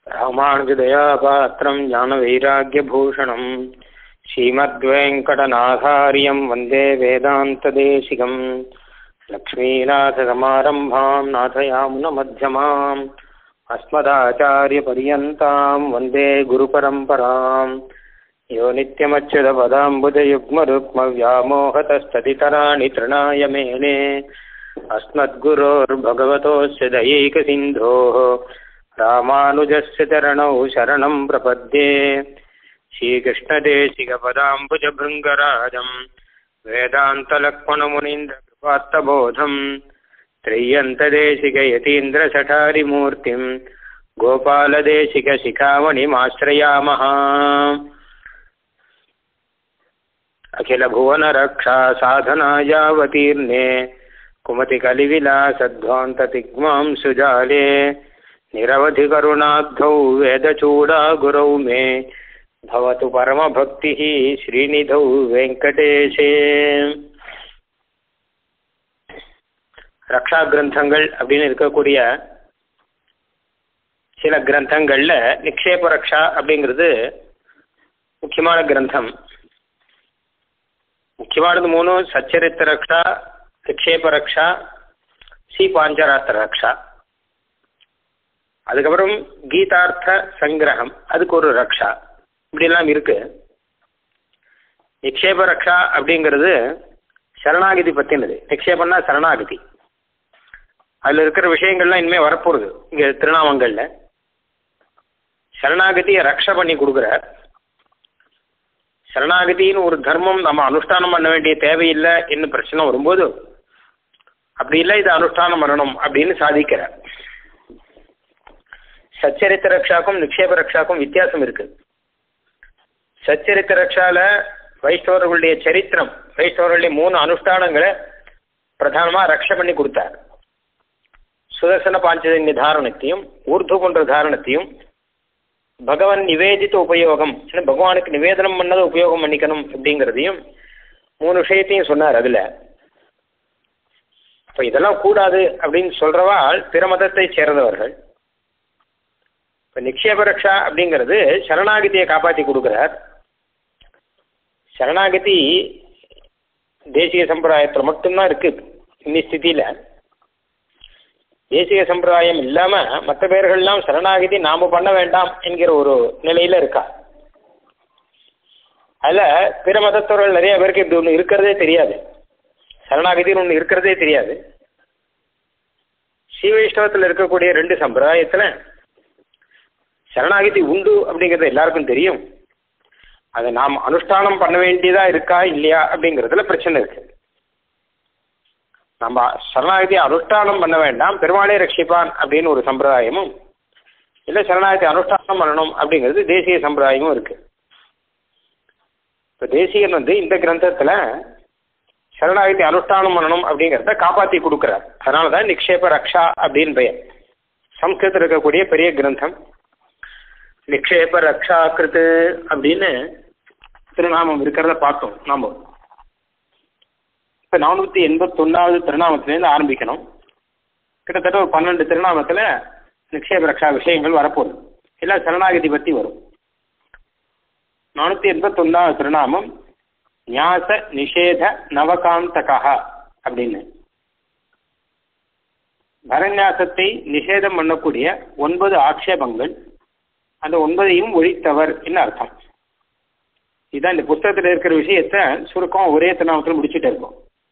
ராமானுஜதயாபாத்திரம் ஞானவைராக்கியபூஷணம் ஸ்ரீமத்வேங்கடநாதாரியம் வந்தே வேதாந்ததேசிகம் லக்ஷ்மீநாதசமாரம்பாம் நாथयामुनमध्यमाम् अस्मदाचार्यपर्यन्ताम् वन्दे गुरुपरम्पराम् यो नित्यमच्युतपदाम्बुजयुग्मरुक्मव्यामोहतस्ततितराणि तृणाय मेने अस्मद्गुरोर्भगवतोऽस्य दयैकसिन्धोः रामानुजस्य चरणौ शरणं प्रपद्ये श्रीकृष्णदेशिकपदाम्बुजभृङ्गराजम् वेदान्तलक्ष्मणमुनीन्द्रकृपात्तबोधम् त्रय्यन्तदेशिकयतीन्द्रशठारिमूर्तिम् गोपालदेशिकशिखामणिमाश्रयामः अखिलभुवनरक्षा साधनायावतीर्णे कुमतिकलिविलासध्वान्ततिग्मां सुजाले निरवधिकरुणाब्धौ वेदचूडा गुरौ मे भवतु परमभक्तिः श्रीनिधौ வெங்கடேஷே ரக்ஷா கிரந்தங்கள் அப்படின்னு இருக்கக்கூடிய சில கிரந்தங்கள்ல நிக்ஷேப ரக்ஷா அப்படிங்கிறது முக்கியமான கிரந்தம் முக்கியமானது மூணு சச்சரித்த ரக்ஷா நிக்ஷேப ரக்ஷா ஸ்ரீ பாஞ்சராத்திர ரக்ஷா அதுக்கப்புறம் கீதார்த்த சங்கிரகம் அதுக்கு ஒரு ரக்ஷா இப்படிலாம் இருக்கு நிக்ஷேப ரக்ஷா அப்படிங்கிறது சரணாகதி பற்றினது நிக்ஷேபம்னா சரணாகதி அதில் இருக்கிற விஷயங்கள்லாம் இனிமேல் வரப்போகுது இங்கே திருநாமங்களில் சரணாகதியை ரக்ஷ பண்ணி கொடுக்குறார் சரணாகதின்னு ஒரு தர்மம் நம்ம அனுஷ்டானம் பண்ண வேண்டிய தேவையில்லை என்ன பிரச்சனை வரும்போது அப்படி இல்லை இது அனுஷ்டானம் பண்ணணும் அப்படின்னு சாதிக்கிறார் சச்சரித்த ரக்ஷாக்கும் நிக்ஷேப ரக்ஷாக்கும் வித்தியாசம் இருக்கு சச்சரித்த ரக்ஷால வைஷ்ணவர்களுடைய சரித்திரம் வைஷ்ணவர்களுடைய மூணு அனுஷ்டானங்களை பிரதானமா ரக்ஷ பண்ணி கொடுத்தார் சுதர்சன பாஞ்சஜன்ய தாரணத்தையும் ஊர்து போன்ற தாரணத்தையும் பகவான் நிவேதித்த உபயோகம் பகவானுக்கு நிவேதனம் பண்ணதை உபயோகம் பண்ணிக்கணும் அப்படிங்கிறதையும் மூணு விஷயத்தையும் சொன்னார் அதுல இப்ப இதெல்லாம் கூடாது அப்படின்னு சொல்றவாள் பிற மதத்தை சேர்ந்தவர்கள் இப்ப நிக்ஷேப ரக்ஷா அப்படிங்கிறது சரணாகதியை காப்பாற்றி கொடுக்கிறார் சரணாகதி தேசிய சம்பிரதாயத்தில் மட்டும்தான் இருக்கு இன்னி ஸ்திதியில தேசிய சம்பிரதாயம் இல்லாம மற்ற பேர்கள்லாம் சரணாகதி நாம பண்ண வேண்டாம் என்கிற ஒரு நிலையில இருக்கா அதுல பிற மதத்தவர்கள் நிறைய பேருக்கு இப்படி ஒன்று இருக்கிறதே தெரியாது சரணாகதின்னு ஒன்று இருக்கிறதே தெரியாது ஸ்ரீ வைஷ்ணவத்தில் இருக்கக்கூடிய ரெண்டு சம்பிரதாயத்துல சரணாகதி உண்டு அப்படிங்கிறது எல்லாருக்கும் தெரியும் அதை நாம் அனுஷ்டானம் பண்ண வேண்டியதா இருக்கா இல்லையா அப்படிங்கிறதுல பிரச்சனை இருக்கு நம்ம சரணாகதி அனுஷ்டானம் பண்ண வேண்டாம் பெருமாளே ரட்சிப்பான் அப்படின்னு ஒரு சம்பிரதாயமும் இல்லை சரணாகதி அனுஷ்டானம் பண்ணணும் அப்படிங்கிறது தேசிய சம்பிரதாயமும் இருக்கு இப்போ தேசியன் வந்து இந்த கிரந்தத்தில் சரணாகதி அனுஷ்டானம் பண்ணணும் அப்படிங்கிறத காப்பாற்றி கொடுக்குறார் அதனால தான் நிக்ஷேப ரக்ஷா அப்படின்னு பெயர் சம்ஸ்கிருத்தில் இருக்கக்கூடிய பெரிய கிரந்தம் நிக்ஷேப ரக்ஷா கிருத்து அப்படின்னு திருநாமம் இருக்கிறத பார்த்தோம் நாம இப்போ நானூற்றி எண்பத்தொன்னாவது திருநாமத்திலேருந்து ஆரம்பிக்கணும் கிட்டத்தட்ட ஒரு பன்னெண்டு திருநாமத்தில் நிக்ஷேப ரக்ஷா விஷயங்கள் வரப்போகுது எல்லாம் சரணாகதி பற்றி வரும் நானூற்றி எண்பத்தொன்னாவது திருநாமம் ஞாச நிஷேத நவகாந்தகா அப்படின்னு பரநியாசத்தை நிஷேதம் பண்ணக்கூடிய ஒன்பது ஆக்ஷேபங்கள் அந்த ஒன்பதையும் ஒழித்தவர் என்ன அர்த்தம் இதுதான் இந்த புத்தகத்தில் இருக்கிற விஷயத்த சுருக்கம் ஒரே திருநாமத்தில் முடிச்சுட்டு இருக்கோம்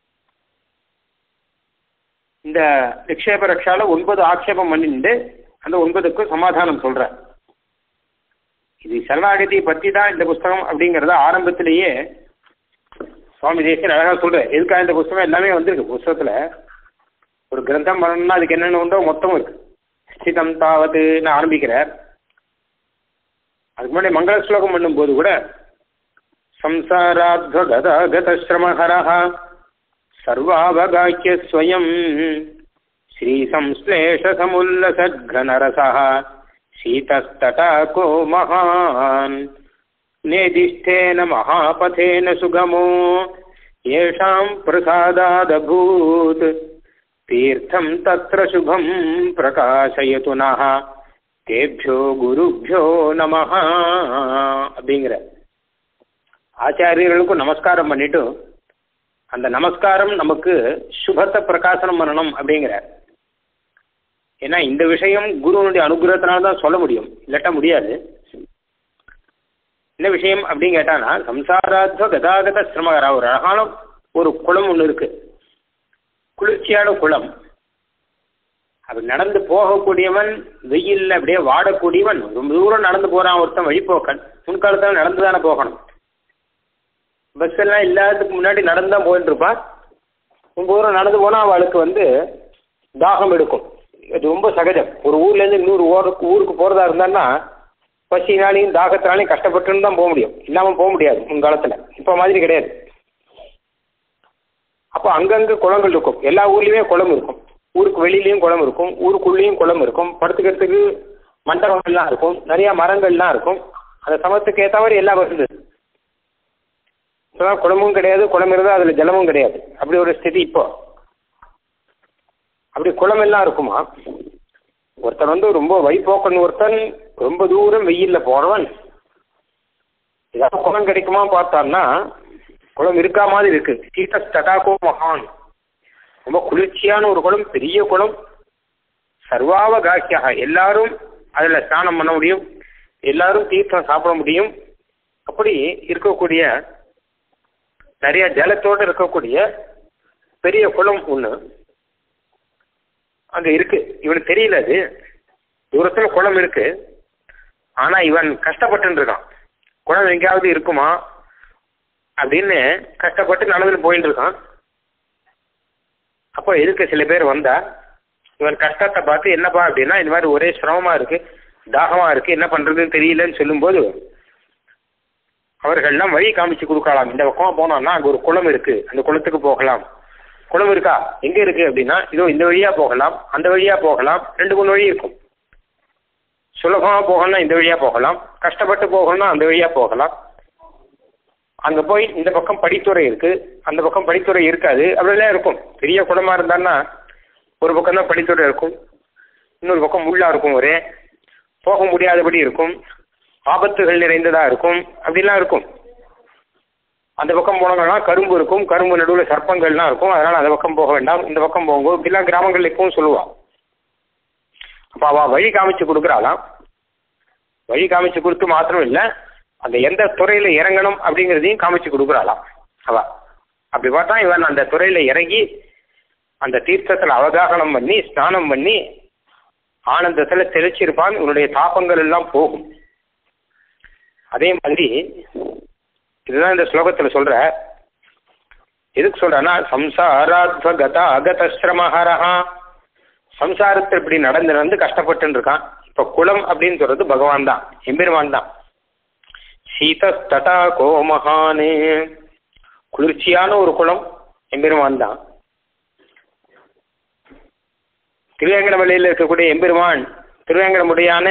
இந்த நிக்ஷேப ரக்ஷால ஒன்பது ஆட்சேபம் பண்ணிட்டு அந்த ஒன்பதுக்கும் சமாதானம் சொல்ற இது சரணாகதி பத்தி தான் இந்த புஸ்தகம் அப்படிங்கிறத ஆரம்பத்திலேயே சுவாமி தேசியன் அழகா சொல்ற எதுக்காக இந்த புஸ்தகம் எல்லாமே வந்திருக்கு புஸ்தகத்துல ஒரு கிரந்தம் பண்ணணும்னா அதுக்கு என்னென்ன உண்டோ மொத்தம் இருக்கு ஸ்திதம் தாவதுன்னு ஆரம்பிக்கிறார் அதுக்கு முன்னாடி மங்கள ஸ்லோகம் பண்ணும்போது கூட संसाराध्वगदागतश्रमहरः सर्वावगाह्य स्वयं श्रीसंश्लेषसमुल्लसघ्नरसः शीतस्तटाको महान् नेदिष्ठेन महापथेन सुगमो येषां प्रसादादभूत् तीर्थं तत्र शुभं प्रकाशयतु नः தேபியோ குருபியோ நமஹ அப்படிங்கிற ஆச்சாரியர்களுக்கும் நமஸ்காரம் பண்ணிட்டு அந்த நமஸ்காரம் நமக்கு சுபத்தை பிரகாசனம் பண்ணணும் அப்படிங்கிற ஏன்னா இந்த விஷயம் குருவனுடைய அனுகிரகத்தினால தான் சொல்ல முடியும் இல்லாட்டா முடியாது என்ன விஷயம் அப்படின்னு கேட்டானா சம்சாராத்வ கதாகத சிரமகரா ஒரு அழகான ஒரு குளம் ஒன்று இருக்கு குளிர்ச்சியான குளம் அப்படி நடந்து போகக்கூடியவன் வெயில்ல அப்படியே வாடக்கூடியவன் ரொம்ப தூரம் நடந்து போறான் ஒருத்தன் வழிபோக்கன் முன்காலத்தில் நடந்து தானே போகணும் பஸ் எல்லாம் இல்லாததுக்கு முன்னாடி நடந்து தான் போயிட்டு இருப்பான் ரொம்ப தூரம் நடந்து போனா அவளுக்கு வந்து தாகம் எடுக்கும் இது ரொம்ப சகஜம் ஒரு ஊர்ல இருந்து இன்னொரு ஊருக்கு ஊருக்கு போறதா இருந்தான்னா பசினாலையும் தாகத்தினாலையும் கஷ்டப்பட்டுன்னு தான் போக முடியும் இல்லாம போக முடியாது முன்காலத்துல இப்ப மாதிரி கிடையாது அப்போ அங்கங்க குளங்கள் இருக்கும் எல்லா ஊர்லயுமே குளம் இருக்கும் ஊருக்கு வெளியிலயும் குளம் இருக்கும் ஊருக்குள்ளேயும் குளம் இருக்கும் படுத்துக்கிறதுக்கு மண்டபம் எல்லாம் இருக்கும் நிறைய மரங்கள்லாம் இருக்கும் அந்த சமத்துக்கு ஏற்ற மாதிரி எல்லாம் வருது இப்போதான் குளமும் கிடையாது குளம் இருந்தால் அதில் ஜலமும் கிடையாது அப்படி ஒரு ஸ்திதி இப்போ அப்படி குளம் எல்லாம் இருக்குமா ஒருத்தன் வந்து ரொம்ப வழிபோக்கன் ஒருத்தன் ரொம்ப தூரம் வெயில்ல போனவன் ஏதாவது குளம் கிடைக்குமா பார்த்தான்னா குளம் இருக்கா மாதிரி இருக்கு சீத தடாகோ மகான் ரொம்ப குளிர்ச்சியான ஒரு குளம் பெரிய குளம் சர்வாவகாசியாக எல்லாரும் அதில் ஸ்நானம் பண்ண முடியும் எல்லாரும் தீர்த்தம் சாப்பிட முடியும் அப்படி இருக்கக்கூடிய நிறைய ஜலத்தோடு இருக்கக்கூடிய பெரிய குளம் ஒன்று அங்கே இருக்கு இவனுக்கு தெரியல அது தூரத்தில் குளம் இருக்கு ஆனா இவன் கஷ்டப்பட்டு இருக்கான் குளம் எங்கேயாவது இருக்குமா அப்படின்னு கஷ்டப்பட்டு நடந்து போயிட்டு இருக்கான் அப்போ எதுக்கு சில பேர் வந்தா இவன் கஷ்டத்தை பார்த்து என்னப்பா அப்படின்னா இந்த மாதிரி ஒரே சிரமமா இருக்கு தாகமா இருக்கு என்ன பண்றதுன்னு தெரியலன்னு சொல்லும்போது அவர்கள்லாம் வழி காமிச்சு கொடுக்கலாம் இந்த பக்கமா போனோம்னா அங்க ஒரு குளம் இருக்கு அந்த குளத்துக்கு போகலாம் குளம் இருக்கா எங்க இருக்கு அப்படின்னா இதோ இந்த வழியா போகலாம் அந்த வழியா போகலாம் ரெண்டு மூணு வழி இருக்கும் சுலபமா போகணும்னா இந்த வழியா போகலாம் கஷ்டப்பட்டு போகணும்னா அந்த வழியா போகலாம் அங்க போய் இந்த பக்கம் படித்துறை இருக்கு அந்த பக்கம் படித்துறை இருக்காது அப்படிலாம் இருக்கும் பெரிய குளமா இருந்தான்னா ஒரு பக்கம் தான் படித்துறை இருக்கும் இன்னொரு பக்கம் முள்ளா இருக்கும் ஒரே போக முடியாதபடி இருக்கும் ஆபத்துகள் நிறைந்ததா இருக்கும் அப்படிலாம் இருக்கும் அந்த பக்கம் போனோம்னா கரும்பு இருக்கும் கரும்பு நடுவில் சர்ப்பங்கள்லாம் இருக்கும் அதனால அந்த பக்கம் போக வேண்டாம் இந்த பக்கம் போங்க இப்படிலாம் கிராமங்கள்ல இப்பவும் சொல்லுவா அப்போ அவள் வழி காமிச்சு கொடுக்குறாளாம் வழி காமிச்சு கொடுத்து மாத்திரம் இல்லை அந்த எந்த துறையில இறங்கணும் அப்படிங்கிறதையும் காமிச்சு கொடுக்குறாளாம் அவ அப்படி பார்த்தா இவன் அந்த துறையில இறங்கி அந்த தீர்த்தத்தில் அவகாகனம் பண்ணி ஸ்நானம் பண்ணி ஆனந்தத்தில் தெளிச்சிருப்பான் இவனுடைய தாபங்கள் எல்லாம் போகும் அதே மாதிரி இதுதான் இந்த ஸ்லோகத்தில் சொல்ற எதுக்கு சொல்றேன்னா சம்சாராத்வ கத அகதஸ்ரமஹரஹா சம்சாரத்தை இப்படி நடந்து நடந்து கஷ்டப்பட்டு இருக்கான் இப்ப குளம் அப்படின்னு சொல்றது பகவான் தான் எம்பெருமான் தான் சீதஸ்தடா கோமகானே குளிர்ச்சியான ஒரு குளம் எம்பெருமான் தான் திருவேங்கடமலையில் இருக்கக்கூடிய எம்பெருமான் திருவேங்கடமுடையான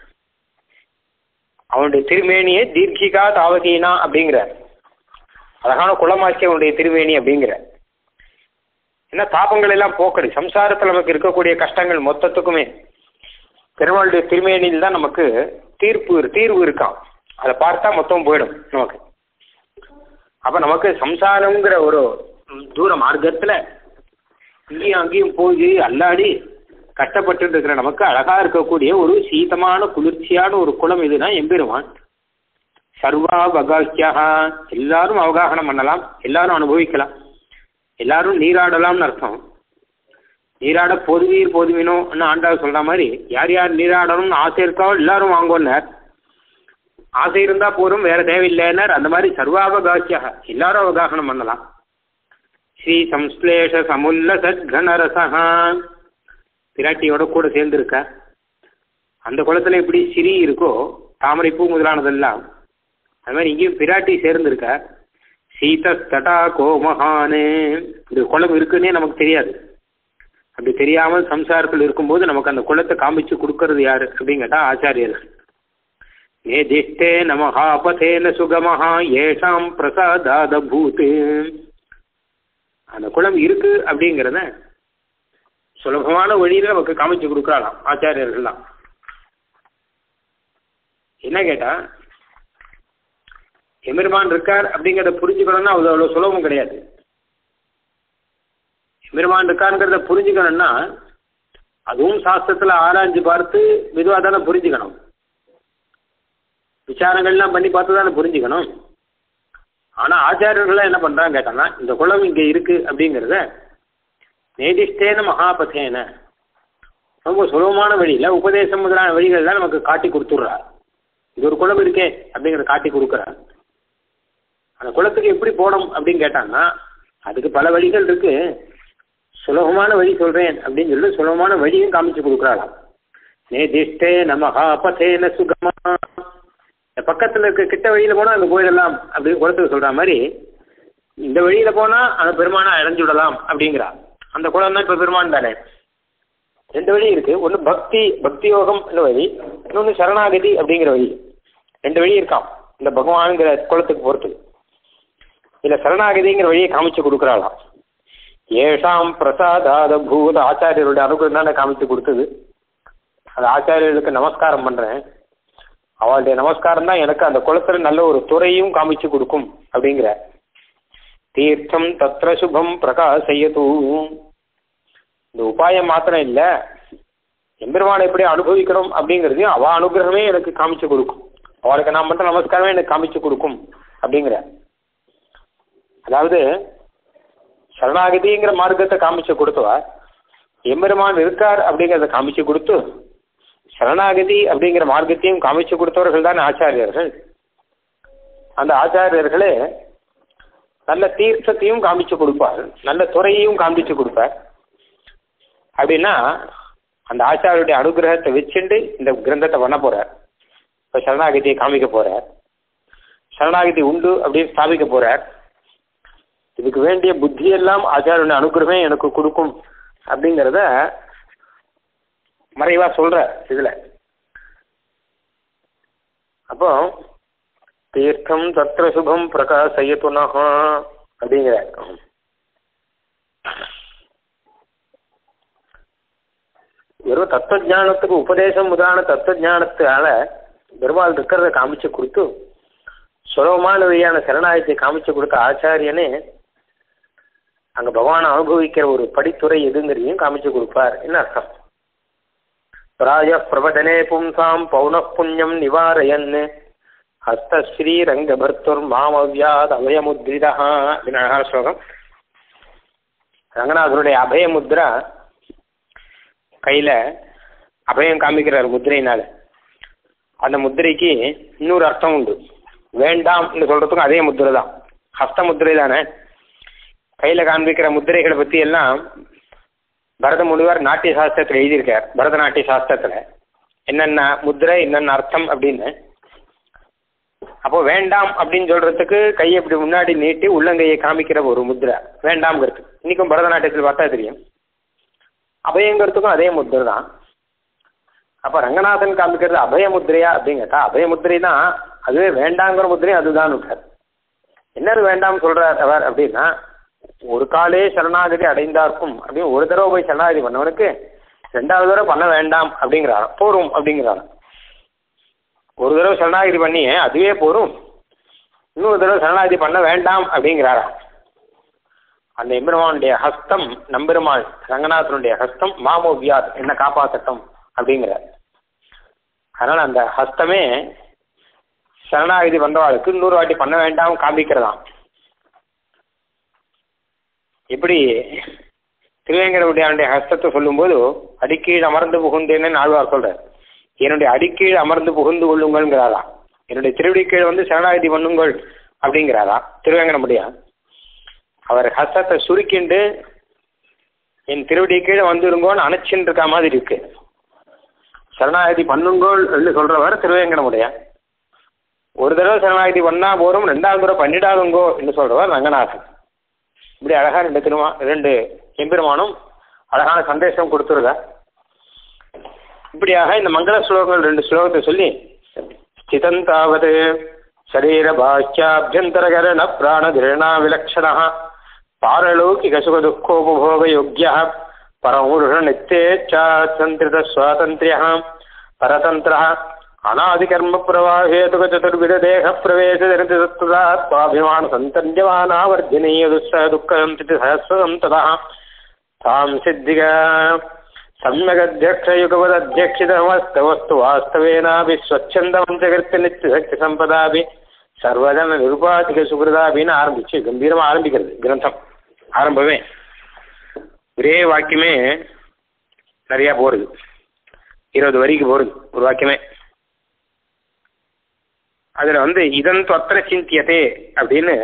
அவனுடைய திருமேனியை தீர்க்கிகா தாவகீனா அப்படிங்கிற அழகான குளமாக்கி அவனுடைய திருமேனி அப்படிங்கிற என்ன தாபங்கள் எல்லாம் போக்கடி சம்சாரத்தில் நமக்கு இருக்கக்கூடிய கஷ்டங்கள் மொத்தத்துக்குமே பெருமாளுடைய திருமேனியில் தான் நமக்கு தீர்ப்பு தீர்வு இருக்கான் அதை பார்த்தா மொத்தம் போயிடும் நமக்கு அப்ப நமக்கு சம்சாரங்கிற ஒரு தூர மார்க்கத்துல இங்கேயும் அங்கேயும் போய் அல்லாடி கஷ்டப்பட்டு இருக்கிற நமக்கு அழகா இருக்கக்கூடிய ஒரு சீதமான குளிர்ச்சியான ஒரு குளம் இதுனா எம்பெருமான் சர்வா பகாக்கியா எல்லாரும் அவகாகனம் பண்ணலாம் எல்லாரும் அனுபவிக்கலாம் எல்லாரும் நீராடலாம்னு அர்த்தம் நீராட பொதுவீர் பொதுவினோன்னு ஆண்டாள் சொல்ற மாதிரி யார் யார் நீராடணும்னு ஆசை இருக்கோ எல்லாரும் வாங்கோன்னார் ஆசை இருந்தா போதும் வேற தேவையில்லைன்னார் அந்த மாதிரி சர்வாவகாசியாக எல்லாரும் அவகாகனம் பண்ணலாம் ஸ்ரீ சம்ஸ்லேஷ சமுல்ல சத்கணரசகா பிராட்டியோட கூட சேர்ந்துருக்க அந்த குளத்துல எப்படி சிரி இருக்கோ தாமரைப்பூ முதலானதெல்லாம் அது மாதிரி இங்கேயும் பிராட்டி சேர்ந்திருக்க சீதஸ்தடா கோமகானே இந்த குளம் இருக்குன்னே நமக்கு தெரியாது அப்படி தெரியாமல் சம்சாரத்தில் இருக்கும்போது நமக்கு அந்த குளத்தை காமிச்சு கொடுக்கறது யாரு அப்படின்னு கேட்டா ஆச்சாரியர்கள் நேதிஷ்டே நமஹா பதேன சுகமஹா ஏஷாம் பிரசாதாத பூத்து அந்த குளம் இருக்கு அப்படிங்கிறத சுலபமான வழியில நமக்கு காமிச்சு கொடுக்குறாளாம் ஆச்சாரியர்கள்லாம் என்ன கேட்டா எம்பெருமான் இருக்கார் அப்படிங்கிறத புரிஞ்சுக்கணும்னா அது அவ்வளோ சுலபம் கிடையாது எம்பெருமான் இருக்காருங்கிறத புரிஞ்சுக்கணும்னா அதுவும் சாஸ்திரத்தில் ஆராய்ஞ்சு பார்த்து மெதுவாக தானே புரிஞ்சுக்கணும் விசாரங்கள்லாம் பண்ணி பார்த்து தானே புரிஞ்சுக்கணும் ஆனால் ஆச்சாரியர்கள்லாம் என்ன பண்ணுறாங்க கேட்டாங்கன்னா இந்த குளம் இங்கே இருக்கு அப்படிங்கிறத நேதிஷ்டேன மகாபதேன ரொம்ப சுலபமான வழியில் உபதேசம் முதலான வழிகள்லாம் நமக்கு காட்டி கொடுத்துட்றா இது ஒரு குளம் இருக்கே அப்படிங்கிறத காட்டி கொடுக்குறா அந்த குளத்துக்கு எப்படி போகணும் அப்படின்னு கேட்டாங்கன்னா அதுக்கு பல வழிகள் இருக்கு சுலபமான வழி சொல்றேன் அப்படின்னு சொல்லி சுலபமான வழியும் காமிச்சு கொடுக்குறாளாம் நேதிஷ்டே நமஹா பதேன சுகமா இந்த பக்கத்தில் இருக்க கிட்ட வழியில் போனால் அங்கே போயிடலாம் அப்படின்னு குளத்துக்கு சொல்கிற மாதிரி இந்த வழியில் போனால் அந்த பெருமானை அடைஞ்சு விடலாம் அப்படிங்கிறா அந்த குளம் தான் இப்போ பெருமான் தானே ரெண்டு வழி இருக்கு ஒன்று பக்தி பக்தி யோகம் வழி இன்னொன்று சரணாகதி அப்படிங்கிற வழி ரெண்டு வழி இருக்காம் இந்த பகவானுங்கிற குளத்துக்கு பொறுத்து இதில் சரணாகதிங்கிற வழியை காமிச்சு கொடுக்குறாளாம் ஏஷாம் பிரசாதாத பூத ஆச்சாரியருடைய அனுகிரகம் தானே காமிச்சு கொடுத்தது அந்த ஆச்சாரியர்களுக்கு நமஸ்காரம் பண்ணுறேன் அவளுடைய நமஸ்காரம் தான் எனக்கு அந்த குளத்துல நல்ல ஒரு துறையும் காமிச்சு கொடுக்கும் அப்படிங்கிற தீர்த்தம் தத்ர சுபம் பிரகாசையது இந்த உபாயம் மாத்திரம் இல்லை எம்பெருமானை எப்படி அனுபவிக்கணும் அப்படிங்கிறதையும் அவ அனுகிரகமே எனக்கு காமிச்சு கொடுக்கும் அவளுக்கு நான் மட்டும் நமஸ்காரமே எனக்கு காமிச்சு கொடுக்கும் அப்படிங்கிற அதாவது சரணாகதிங்கிற மார்க்கத்தை காமிச்சு கொடுத்தவா எம்பெருமான் இருக்கார் அப்படிங்கிறத காமிச்சு கொடுத்து சரணாகதி அப்படிங்கிற மார்க்கத்தையும் காமிச்சு கொடுத்தவர்கள் தான் ஆச்சாரியர்கள் அந்த ஆச்சாரியர்களே நல்ல தீர்த்தத்தையும் காமிச்சு கொடுப்பார் நல்ல துறையையும் காமிச்சு கொடுப்பார் அப்படின்னா அந்த ஆச்சாரியுடைய அனுகிரகத்தை வச்சுண்டு இந்த கிரந்தத்தை பண்ண போறார் இப்போ சரணாகதியை காமிக்க போறார் சரணாகதி உண்டு அப்படின்னு ஸ்தாபிக்க போறார் இதுக்கு வேண்டிய புத்தியெல்லாம் ஆச்சாரியுடைய அனுகிரகமே எனக்கு கொடுக்கும் அப்படிங்கிறத மறைவா சொல்ற இதுல அப்போ தீர்த்தம் தத்திர சுபம் பிரகாசயத்துனஹ அப்படிங்கிற வெறும் தத்துவஜானத்துக்கு உபதேசம் முதலான தத்துவஜானத்தால பெருமாள் இருக்கிறத காமிச்சு கொடுத்து சுலபமான வழியான சரணாயத்தை காமிச்சு கொடுத்த ஆச்சாரியனே அங்க பகவானை அனுபவிக்கிற ஒரு படித்துறை எதுங்கிறதையும் காமிச்சு கொடுப்பார் என்ன அர்த்தம் பிராய பிரபதனே பும்சாம் பௌன புண்ணியம் நிவாரயன் ஹஸ்தஸ்ரீரங்கபர்த்துர் மாமவ்யாத் அபயமுத்ரிதா அப்படின்னு அழகான ஸ்லோகம் ரங்கநாதருடைய அபயமுத்ரா கையில் அபயம் காமிக்கிறார் முத்திரையினால அந்த முத்திரைக்கு இன்னொரு அர்த்தம் உண்டு வேண்டாம்னு சொல்றதுக்கும் அதே முத்திரை தான் ஹஸ்த முத்திரை தானே கையில் காண்பிக்கிற முத்திரைகளை பற்றி எல்லாம் பரத முனிவர் நாட்டிய சாஸ்திரத்தில் எழுதியிருக்கார் பரதநாட்டிய சாஸ்திரத்தில் என்னென்ன முத்திரை என்னென்ன அர்த்தம் அப்படின்னு அப்போ வேண்டாம் அப்படின்னு சொல்றதுக்கு கையை இப்படி முன்னாடி நீட்டி உள்ளங்கையை காமிக்கிற ஒரு முத்திரை வேண்டாம்ங்கிறது இன்னைக்கும் பரதநாட்டியத்தில் பார்த்தா தெரியும் அபயங்கிறதுக்கும் அதே முத்திரை தான் அப்போ ரங்கநாதன் காமிக்கிறது அபய முத்திரையா அப்படின்னு கேட்டா அபய முத்திரை தான் அதுவே வேண்டாங்கிற முத்திரை அதுதான் விட்டார் என்னது வேண்டாம் சொல்றார் அவர் அப்படின்னா ஒரு காலே சரணாகதி அடைந்தார்க்கும் அப்படின்னு ஒரு தடவை போய் சரணாகதி பண்ணவனுக்கு ரெண்டாவது தடவை பண்ண வேண்டாம் அப்படிங்கிறார் போரும் அப்படிங்கிறார் ஒரு தடவை சரணாகதி பண்ணி அதுவே போரும் இன்னொரு தடவை சரணாகதி பண்ண வேண்டாம் அப்படிங்கிறாரா அந்த எம்பெருமானுடைய ஹஸ்தம் நம்பெருமாள் ரங்கநாதனுடைய ஹஸ்தம் மாமோவியாத் என்ன காப்பாற்றட்டும் அப்படிங்கிறார் அதனால் அந்த ஹஸ்தமே சரணாகதி வந்தவாளுக்கு இன்னொரு வாட்டி பண்ண வேண்டாம் காமிக்கிறதாம் எப்படி திருவேங்கடவுடைய ஹஸ்தத்தை சொல்லும்போது அடிக்கீழ் அமர்ந்து புகுந்தேன்னு ஆழ்வார் சொல்றார் என்னுடைய அடிக்கீழ் அமர்ந்து புகுந்து கொள்ளுங்கள்ங்கிறாரா என்னுடைய திருவடி கீழ் வந்து சரணாகதி பண்ணுங்கள் அப்படிங்கிறாரா திருவேங்கடமுடியா அவர் ஹஸ்தத்தை சுருக்கிண்டு என் திருவடி கீழே வந்துருங்கோன்னு அணைச்சின்னு இருக்க மாதிரி இருக்கு சரணாகதி பண்ணுங்கோள் என்று சொல்றவர் திருவேங்கடமுடைய ஒரு தடவை சரணாகதி பண்ணா போறோம் ரெண்டாவது தடவை பண்ணிடாதுங்கோ என்று சொல்றவர் ரங்கநாதன் இப்படி அழகா ரெண்டு திருமா ரெண்டு எம்பெருமானும் அழகான சந்தேசம் கொடுத்துருக்க இப்படியாக இந்த மங்கள ஸ்லோகங்கள் ரெண்டு ஸ்லோகத்தை சொல்லி ஸ்திதந்தாவது சரீர பாஷ்யாபியந்தரகரண பிராணதிரணா விலக்ஷண பாரலௌகிக சுக துக்கோபோக யோக்கிய பரமூருஷ நித்தேச்சாசந்திரித சுவாதந்திரிய பரதந்திர அநாதிகர்ம பிரவாகேதுக சதுர்வித தேக பிரவேச தரித்து சத்துதா சுவாபிமான சந்தன்யமானாவர்ஜனீய துஸ்ஸ துக்கம் திட்டு சஹஸ்ரம் ததா தாம் சித்திக सम्यगध्यक्षयुगपदध्यक्षितमस्तवस्तु वास्तवेनापि स्वच्छन्दं जगत्य नित्यशक्तिसम्पदापि சர்வஜன நிருபாதிக சுகிருதாபின்னு ஆரம்பிச்சு கம்பீரமாக ஆரம்பிக்கிறது கிரந்தம் ஆரம்பமே ஒரே வாக்கியமே நிறையா போகிறது இருபது வரிக்கு போகிறது ஒரு வாக்கியமே அதில் வந்து இதன் தொத்திர சிந்தியதே அப்படின்னு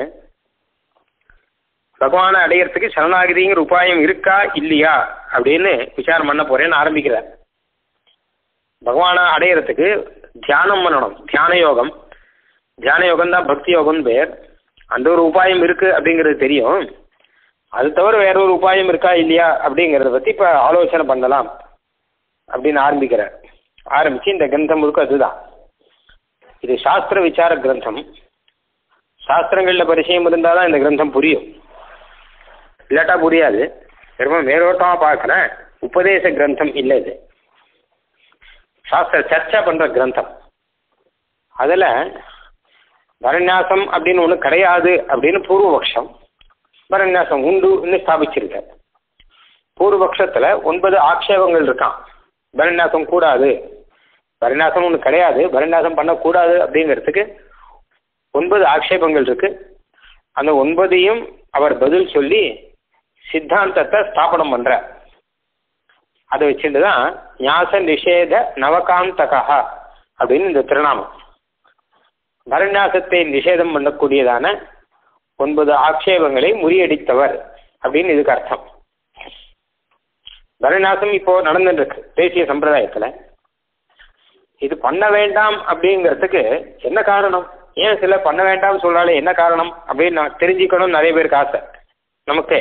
பகவானை அடையிறதுக்கு சரணாகிதிங்கிற உபாயம் இருக்கா இல்லையா அப்படின்னு விசாரம் பண்ண போறேன்னு ஆரம்பிக்கிறார் பகவானை அடையிறதுக்கு தியானம் பண்ணணும் தியான யோகம் தியான யோகம் தான் பக்தி யோகம்னு பேர் அந்த ஒரு உபாயம் இருக்கு அப்படிங்கிறது தெரியும் அது தவிர வேற ஒரு உபாயம் இருக்கா இல்லையா அப்படிங்கிறத பற்றி இப்போ ஆலோசனை பண்ணலாம் அப்படின்னு ஆரம்பிக்கிறார் ஆரம்பிச்சு இந்த கிரந்தம் முழுக்க அதுதான் இது சாஸ்திர விசார கிரந்தம் சாஸ்திரங்களில் பரிச்சயம் இருந்தால் தான் இந்த கிரந்தம் புரியும் இல்லாட்டா புரியாது ரொம்ப மேலோட்டமாக பார்க்குறேன் உபதேச கிரந்தம் இல்லை இது சாஸ்திர சர்ச்சை பண்ணுற கிரந்தம் அதில் வரநியாசம் அப்படின்னு ஒன்று கிடையாது அப்படின்னு பூர்வபக்ஷம் வரநியாசம் உண்டுன்னு ஸ்தாபிச்சிருக்க பூர்வபக்ஷத்தில் ஒன்பது ஆக்ஷேபங்கள் இருக்கான் வரநியாசம் கூடாது வரநியாசம் ஒன்று கிடையாது வரநியாசம் பண்ணக்கூடாது அப்படிங்கிறதுக்கு ஒன்பது ஆக்ஷேபங்கள் இருக்கு அந்த ஒன்பதையும் அவர் பதில் சொல்லி சித்தாந்தத்தை ஸ்தாபனம் பண்ற அதை வச்சுட்டு தான் ஞாச நிஷேத நவகாந்தகா அப்படின்னு இந்த திருநாமம் வரநியாசத்தை நிஷேதம் பண்ணக்கூடியதான ஒன்பது ஆக்ஷேபங்களை முறியடித்தவர் அப்படின்னு இதுக்கு அர்த்தம் வரநியாசம் இப்போ நடந்துட்டு இருக்கு தேசிய சம்பிரதாயத்தில் இது பண்ண வேண்டாம் அப்படிங்கிறதுக்கு என்ன காரணம் ஏன் சில பண்ண வேண்டாம் சொல்றாலே என்ன காரணம் அப்படின்னு நான் தெரிஞ்சுக்கணும் நிறைய பேருக்கு ஆசை நமக்கே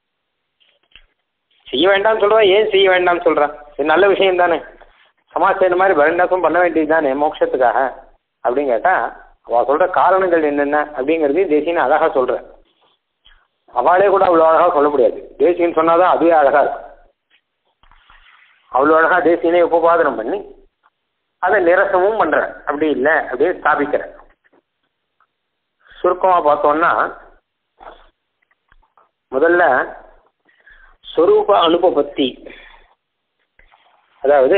செய்ய வேண்டாம் சொல்றா ஏன் செய்ய வேண்டாம் சொல்றா இது நல்ல விஷயம் தானே சமாஜ் இந்த மாதிரி வரண்டாசம் பண்ண வேண்டியது தானே மோட்சத்துக்காக அப்படின்னு கேட்டா அவ சொல்ற காரணங்கள் என்னென்ன அப்படிங்கிறதையும் தேசியன்னு அழகா சொல்ற அவளே கூட அவ்வளோ அழகா சொல்ல முடியாது தேசியன்னு சொன்னாதான் அதுவே அழகா இருக்கும் அவ்வளோ அழகா தேசியனே உபபாதனம் பண்ணி அதை நிரசமும் பண்ற அப்படி இல்லை அப்படியே ஸ்தாபிக்கிற சுருக்கமாக பார்த்தோம்னா முதல்ல ஸ்வரூப அனுபபத்தி அதாவது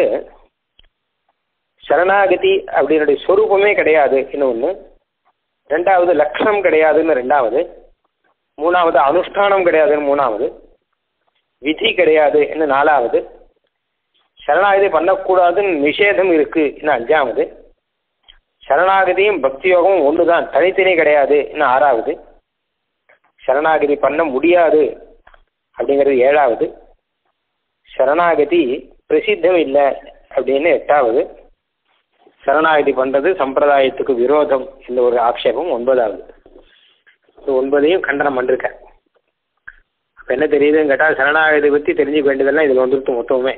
சரணாகதி அப்படின்னுடைய ஸ்வரூபமே கிடையாது இன்னொன்று ரெண்டாவது லட்சணம் கிடையாதுன்னு ரெண்டாவது மூணாவது அனுஷ்டானம் கிடையாதுன்னு மூணாவது விதி கிடையாது இன்னும் நாலாவது சரணாகதி பண்ணக்கூடாதுன்னு நிஷேதம் இருக்கு இன்னும் அஞ்சாவது சரணாகதியும் பக்தி யோகமும் ஒன்று தான் தனித்தனி கிடையாது இன்னும் ஆறாவது சரணாகதி பண்ண முடியாது அப்படிங்கிறது ஏழாவது சரணாகதி பிரசித்தம் இல்லை அப்படின்னு எட்டாவது சரணாகதி பண்ணுறது சம்பிரதாயத்துக்கு விரோதம் இந்த ஒரு ஆக்ஷேபம் ஒன்பதாவது இது ஒன்பதையும் கண்டனம் பண்ணிருக்கேன் அப்போ என்ன தெரியுதுன்னு கேட்டால் சரணாகதி பற்றி தெரிஞ்சுக்க வேண்டியதெல்லாம் இதில் வந்துருக்கும் மொத்தமுமே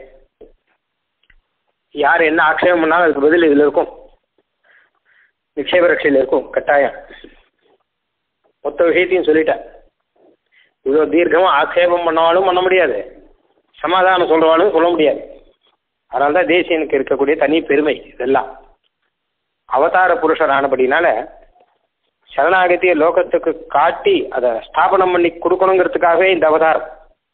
யார் என்ன ஆக்ஷேபம் பண்ணாலும் அதுக்கு பதில் இதில் இருக்கும் நிக்ஷேப ரட்சையில் இருக்கும் கட்டாயம் மொத்த விஷயத்தையும் சொல்லிட்டேன் இவ்வளோ தீர்க்கமாக ஆக்ஷேபம் பண்ணாலும் பண்ண முடியாது சமாதானம் சொல்கிறவாலும் சொல்ல முடியாது அதனால தான் தேசியனுக்கு இருக்கக்கூடிய தனி பெருமை இதெல்லாம் அவதார புருஷர் ஆனபடினால சரணாகதியை லோகத்துக்கு காட்டி அதை ஸ்தாபனம் பண்ணி கொடுக்கணுங்கிறதுக்காகவே இந்த அவதாரம்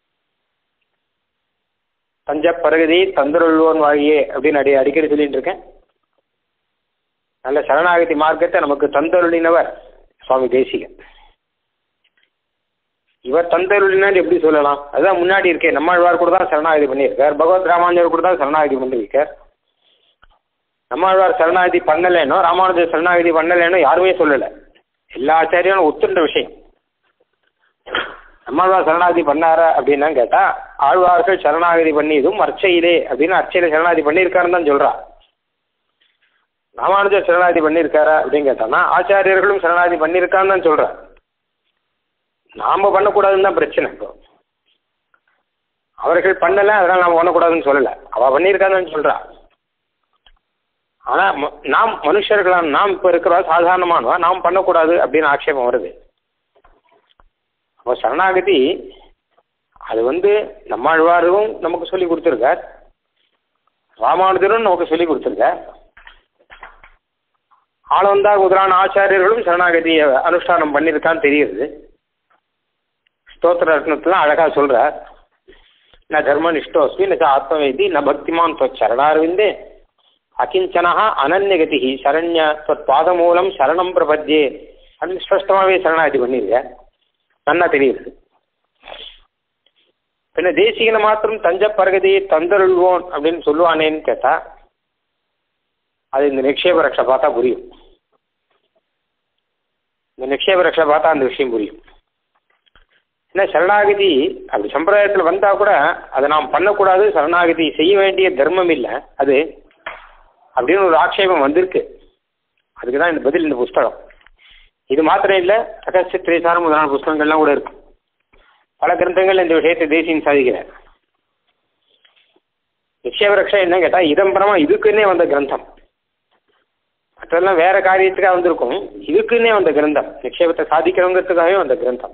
தஞ்ச பரகதி தந்துருள்வோன் வாழியே அப்படின்னு அடி அடிக்கடி சொல்லிட்டு இருக்கேன் நல்ல சரணாகதி மார்க்கத்தை நமக்கு தந்தருளினவர் சுவாமி தேசிகன் இவர் தந்தருளினார் எப்படி சொல்லலாம் அதுதான் முன்னாடி இருக்கே நம்மாழ்வார் கூட தான் சரணாகதி பண்ணியிருக்கார் பகவத் ராமானுஜர் கூட தான் சரணாகதி பண்ணியிருக்கார் நம்மாழ்வார் சரணாகதி பண்ணலேனோ ராமானுஜர் சரணாகதி பண்ணலேனோ யாருமே சொல்லலை எல்லா ஆச்சாரியும் ஒத்துன்ற விஷயம் நம்மாழ்வார் சரணாகதி பண்ணாரா அப்படின்னு கேட்டா ஆழ்வார்கள் சரணாகதி பண்ணியதும் அர்ச்சையிலே அப்படின்னு அர்ச்சையில சரணாகதி பண்ணியிருக்காருன்னு தான் சொல்றா ராமானுஜர் சரணாகதி பண்ணியிருக்காரா அப்படின்னு கேட்டானா ஆச்சாரியர்களும் சரணாகதி பண்ணியிருக்கான்னு தான் சொல்றா நாம பண்ணக்கூடாதுன்னு தான் பிரச்சனை இப்போ அவர்கள் பண்ணல அதனால நாம பண்ணக்கூடாதுன்னு சொல்லல அவ பண்ணியிருக்கான்னு சொல்றா ஆனா ம- நாம் மனுஷர்களான நாம் இப்ப இருக்கிற சாதாரணமானவா நாம் பண்ணக்கூடாது அப்படின்னு ஆட்சேபம் வருது அப்போ சரணாகதி அது வந்து நம்மாழ்வாரும் நமக்கு சொல்லி கொடுத்துருக்கார் ராமானுஜரும் நமக்கு சொல்லி கொடுத்துருக்கார் ஆளவந்தா முதலான ஆச்சாரியர்களும் சரணாகதியை அனுஷ்டானம் பண்ணியிருக்கான்னு தெரியுது ஸ்தோத்திர ரத்னத்துல அழகா சொல்றார் ந தர்ம நிஷ்டோஸ்மி ந ஆத்மவேதி ந பக்திமான் சரணாரவிந்தே அகிஞ்சனா அனன்யகதி சரண்ய பாதமூலம் சரணம் பிரபத்தியே அப்படின்னு ஸ்பஷ்டமாவே சரணாகதி பண்ணிருக்க நல்லா தெரியுது பின்ன தேசிகனை மாத்திரம் தஞ்ச பரகதியை தந்தருள்வோன் அப்படின்னு சொல்லுவானேன்னு கேட்டா அது இந்த நிக்ஷேப ரக்ஷை பார்த்தா புரியும் இந்த நிக்ஷேப ரக்ஷை பார்த்தா அந்த விஷயம் புரியும் ஏன்னா சரணாகதி அப்படி சம்பிரதாயத்தில் வந்தா கூட அதை நாம் பண்ணக்கூடாது சரணாகதி செய்ய வேண்டிய தர்மம் இல்லை அது அப்படின்னு ஒரு ஆட்சேபம் வந்திருக்கு அதுக்கு தான் இந்த பதில் இந்த புஸ்தகம் இது மாத்திரம் இல்லை ரகசிய திரைசாரம் முதலான புஸ்தகங்கள்லாம் கூட இருக்கு பல கிரந்தங்கள் இந்த விஷயத்தை தேசியம் சாதிக்கிறார் நிச்சய ரக்ஷா என்ன கேட்டால் இதம்பரமா இதுக்குன்னே வந்த கிரந்தம் மற்றெல்லாம் வேற காரியத்துக்காக வந்திருக்கும் இதுக்குன்னே வந்த கிரந்தம் நிக்ஷேபத்தை சாதிக்கணுங்கிறதுக்காகவே வந்த கிரந்தம்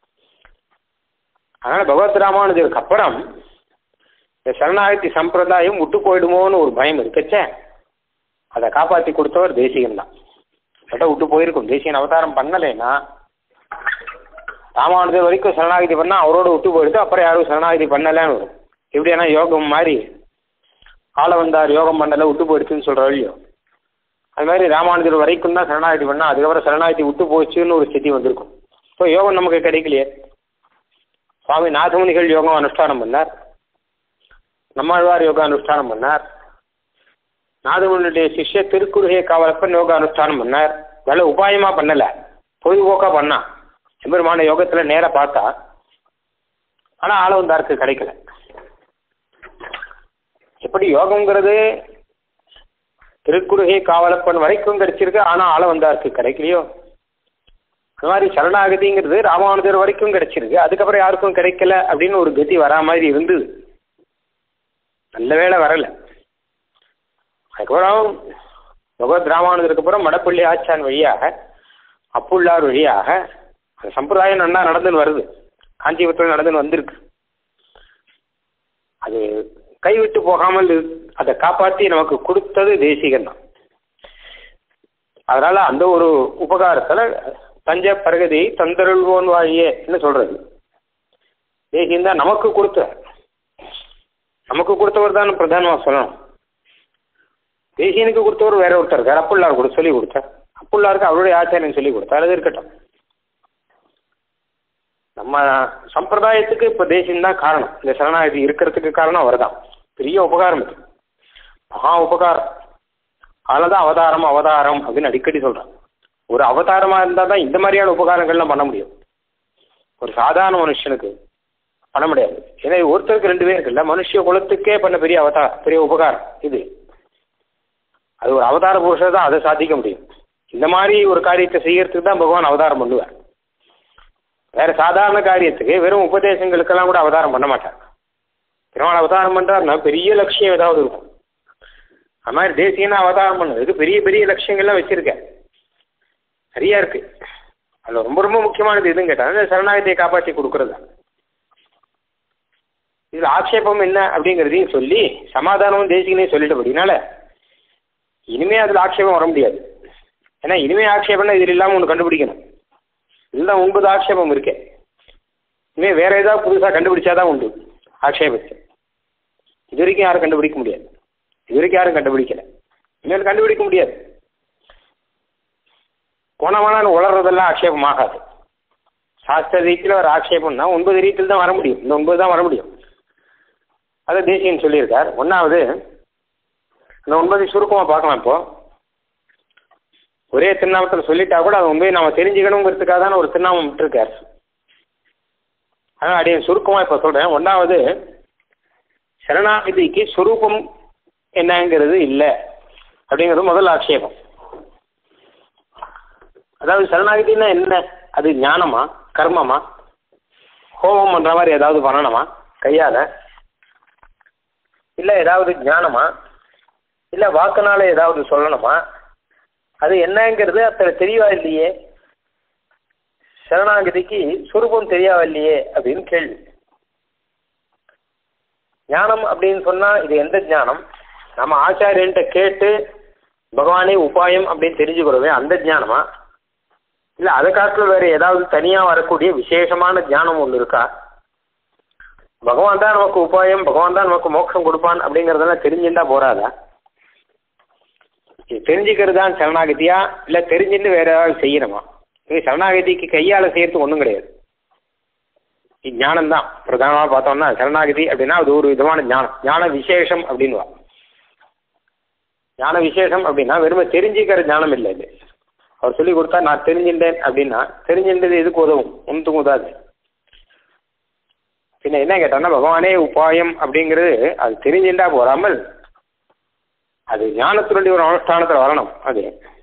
அதனால பகவத் ராமானுஜருக்கு அப்புறம் இந்த சரணாகதி சம்பிரதாயம் விட்டு போயிடுமோன்னு ஒரு பயம் இருக்கச்சே அதை காப்பாற்றி கொடுத்தவர் தேசிகன் தான் கிட்ட விட்டு போயிருக்கும் தேசியன் அவதாரம் பண்ணலைன்னா ராமானுஜர் வரைக்கும் சரணாகதி பண்ணால் அவரோட விட்டு போயிடுது அப்புறம் யாரும் சரணாகதி பண்ணலைன்னு வரும் எப்படியானா யோகம் மாதிரி ஆள வந்தார் யோகம் பண்ணல விட்டு போயிடுச்சுன்னு சொல்கிற வழியோ அது மாதிரி ராமானுஜர் வரைக்கும் தான் சரணாகதி பண்ணால் அதுக்கப்புறம் சரணாகதி விட்டு போச்சுன்னு ஒரு ஸ்திதி வந்திருக்கும் இப்போ யோகம் நமக்கு கிடைக்கலையே சுவாமி நாதமுனிகள் யோகம் அனுஷ்டானம் பண்ணார் நம்மாழ்வார் யோகா அனுஷ்டானம் பண்ணார் நாதமுனியுடைய சிஷ்ய திருக்குறுகை காவலப்பன் யோகா அனுஷ்டானம் பண்ணார் நல்ல உபாயமா பண்ணல பொழுதுபோக்கா பண்ணா எம்பெருமான யோகத்துல நேர பார்த்தா ஆனா ஆளவந்தாருக்கு கிடைக்கல எப்படி யோகம்ங்கிறது திருக்குறுகை காவலப்பன் வரைக்கும் கிடைச்சிருக்கு ஆனா ஆளவந்தாருக்கு கிடைக்கலையோ அது மாதிரி சரணாகதிங்கிறது ராமானுஜர் வரைக்கும் கிடைச்சிருக்கு அதுக்கப்புறம் யாருக்கும் கிடைக்கல அப்படின்னு ஒரு கதி வரா மாதிரி இருந்தது நல்ல வேலை வரல அதுக்கப்புறம் பகவத் ராமானுஜருக்கு அப்புறம் மடப்பள்ளி ஆச்சான் வழியாக அப்புள்ளார் வழியாக அந்த சம்பிரதாயம் நல்லா நடந்துன்னு வருது காஞ்சிபுரத்தில் நடந்துன்னு வந்திருக்கு அது கைவிட்டு போகாமல் அதை காப்பாற்றி நமக்கு கொடுத்தது தேசிகன் தான் அதனால அந்த ஒரு உபகாரத்தில் தஞ்ச பரகதி தந்தருள்வோன் வாழியே என்ன சொல்றது தேசியம் தான் நமக்கு கொடுத்த நமக்கு கொடுத்தவர் தான் பிரதானமாக சொல்லணும் தேசியனுக்கு கொடுத்தவர் வேற ஒருத்தர் இருக்கார் அப்புள்ளார் கூட சொல்லி கொடுத்தார் அப்புள்ளாருக்கு அவருடைய ஆச்சாரியன் சொல்லி கொடுத்தார் அது இருக்கட்டும் நம்ம சம்பிரதாயத்துக்கு இப்போ தேசியம் தான் காரணம் இந்த சரணாகதி இருக்கிறதுக்கு காரணம் அவர் தான் பெரிய உபகாரம் இது மகா உபகாரம் அதனால தான் அவதாரம் அவதாரம் அப்படின்னு அடிக்கடி சொல்கிறான் ஒரு அவதாரமாக இருந்தால் தான் இந்த மாதிரியான உபகாரங்கள்லாம் பண்ண முடியும் ஒரு சாதாரண மனுஷனுக்கு பண்ண முடியாது ஏன்னா ஒருத்தருக்கு ரெண்டு பேர் இருக்குல்ல மனுஷ குலத்துக்கே பண்ண பெரிய அவதாரம் பெரிய உபகாரம் இது அது ஒரு அவதார புருஷர் தான் அதை சாதிக்க முடியும் இந்த மாதிரி ஒரு காரியத்தை செய்யறதுக்கு தான் பகவான் அவதாரம் பண்ணுவார் வேற சாதாரண காரியத்துக்கு வெறும் உபதேசங்களுக்கெல்லாம் கூட அவதாரம் பண்ண மாட்டார் பெருமாள் அவதாரம் பண்றாருன்னா பெரிய லட்சியம் ஏதாவது இருக்கும் அது மாதிரி தேசியனா அவதாரம் பண்ணதுக்கு பெரிய பெரிய லட்சியங்கள்லாம் வச்சிருக்கேன் நிறைய இருக்கு அதில் ரொம்ப ரொம்ப முக்கியமானது எதுன்னு கேட்டால் இந்த சரணாகதியை காப்பாற்றி கொடுக்கறது இதில் ஆட்சேபம் என்ன அப்படிங்கிறதையும் சொல்லி சமாதானமும் தேசிகனையும் சொல்லிட்டபடினால இனிமே அதில் ஆட்சேபம் வர முடியாது ஏன்னா இனிமே ஆட்சேபம்னா இதில் இல்லாமல் ஒன்று கண்டுபிடிக்கணும் இதுதான் ஒன்பது ஆட்சேபம் இருக்கே இனிமே வேற ஏதாவது புதுசாக கண்டுபிடிச்சாதான் உண்டு ஆட்சேபத்தை இது வரைக்கும் யாரும் கண்டுபிடிக்க முடியாது இது வரைக்கும் யாரும் கண்டுபிடிக்கல இனிமேல் கண்டுபிடிக்க முடியாது கோணமான உளறதெல்லாம் ஆட்சேபம் ஆகாது சாஸ்திர ரீதியில் ஒரு ஆட்சேபம்னா ஒன்பது ரீதியில் தான் வர முடியும் இந்த ஒன்பது தான் வர முடியும் அதை தேசியன் சொல்லியிருக்கார் ஒன்றாவது அந்த ஒன்பது சுருக்கமாக பார்க்கலாம் இப்போ ஒரே திருநாமத்தில் சொல்லிட்டா கூட அது உண்மையை நம்ம தெரிஞ்சுக்கணுங்கிறதுக்காக தான் ஒரு திருநாமம் விட்டுருக்கார் அதனால் அப்படியே சுருக்கமாக இப்போ சொல்கிறேன் ஒன்றாவது சரணாகதிக்கு ஸ்வரூபம் என்னங்கிறது இல்லை அப்படிங்கிறது முதல் ஆட்சேபம் அதாவது சரணாகதினா என்ன அது ஞானமா கர்மமா ஹோமம் பண்ணுற மாதிரி ஏதாவது பண்ணணுமா கையால் இல்லை ஏதாவது ஞானமா இல்லை வாக்குனால ஏதாவது சொல்லணுமா அது என்னங்கிறது அத்தனை தெரியவா இல்லையே சரணாகதிக்கு சுரூபம் தெரியவா இல்லையே அப்படின்னு கேள்வி ஞானம் அப்படின்னு சொன்னால் இது எந்த ஞானம் நம்ம ஆச்சாரியன்ட்ட கேட்டு பகவானே உபாயம் அப்படின்னு தெரிஞ்சுக்கிறோமே அந்த ஞானமா இல்லை அதை காட்டில் வேற ஏதாவது தனியாக வரக்கூடிய விசேஷமான ஞானம் ஒன்று இருக்கா பகவான் தான் நமக்கு உபாயம் பகவான் தான் நமக்கு மோட்சம் கொடுப்பான் அப்படிங்கிறதெல்லாம் தெரிஞ்சுட்டா போறாதா இது தெரிஞ்சுக்கிறது தான் சரணாகதியா இல்லை தெரிஞ்சுட்டு வேற ஏதாவது செய்யணுமா இது சரணாகதிக்கு கையால் செய்யறதுக்கு ஒன்றும் கிடையாது இது ஞானம் தான் பிரதானமாக பார்த்தோம்னா சரணாகதி அப்படின்னா அது ஒரு விதமான ஞானம் ஞான விசேஷம் அப்படின்வா ஞான விசேஷம் அப்படின்னா வெறுமை தெரிஞ்சுக்கிற ஞானம் இல்லை இது அவர் சொல்லி கொடுத்தா நான் தெரிஞ்சுட்டேன் அப்படின்னா தெரிஞ்சுட்டது எதுக்கு உதவும் ஒன்றுக்கும் உதாது பின்ன என்ன கேட்டோம்னா பகவானே உபாயம் அப்படிங்கிறது அது தெரிஞ்சுட்டா போறாமல் அது ஞானத்தினுடைய ஒரு அனுஷ்டானத்தில் வரணும் அது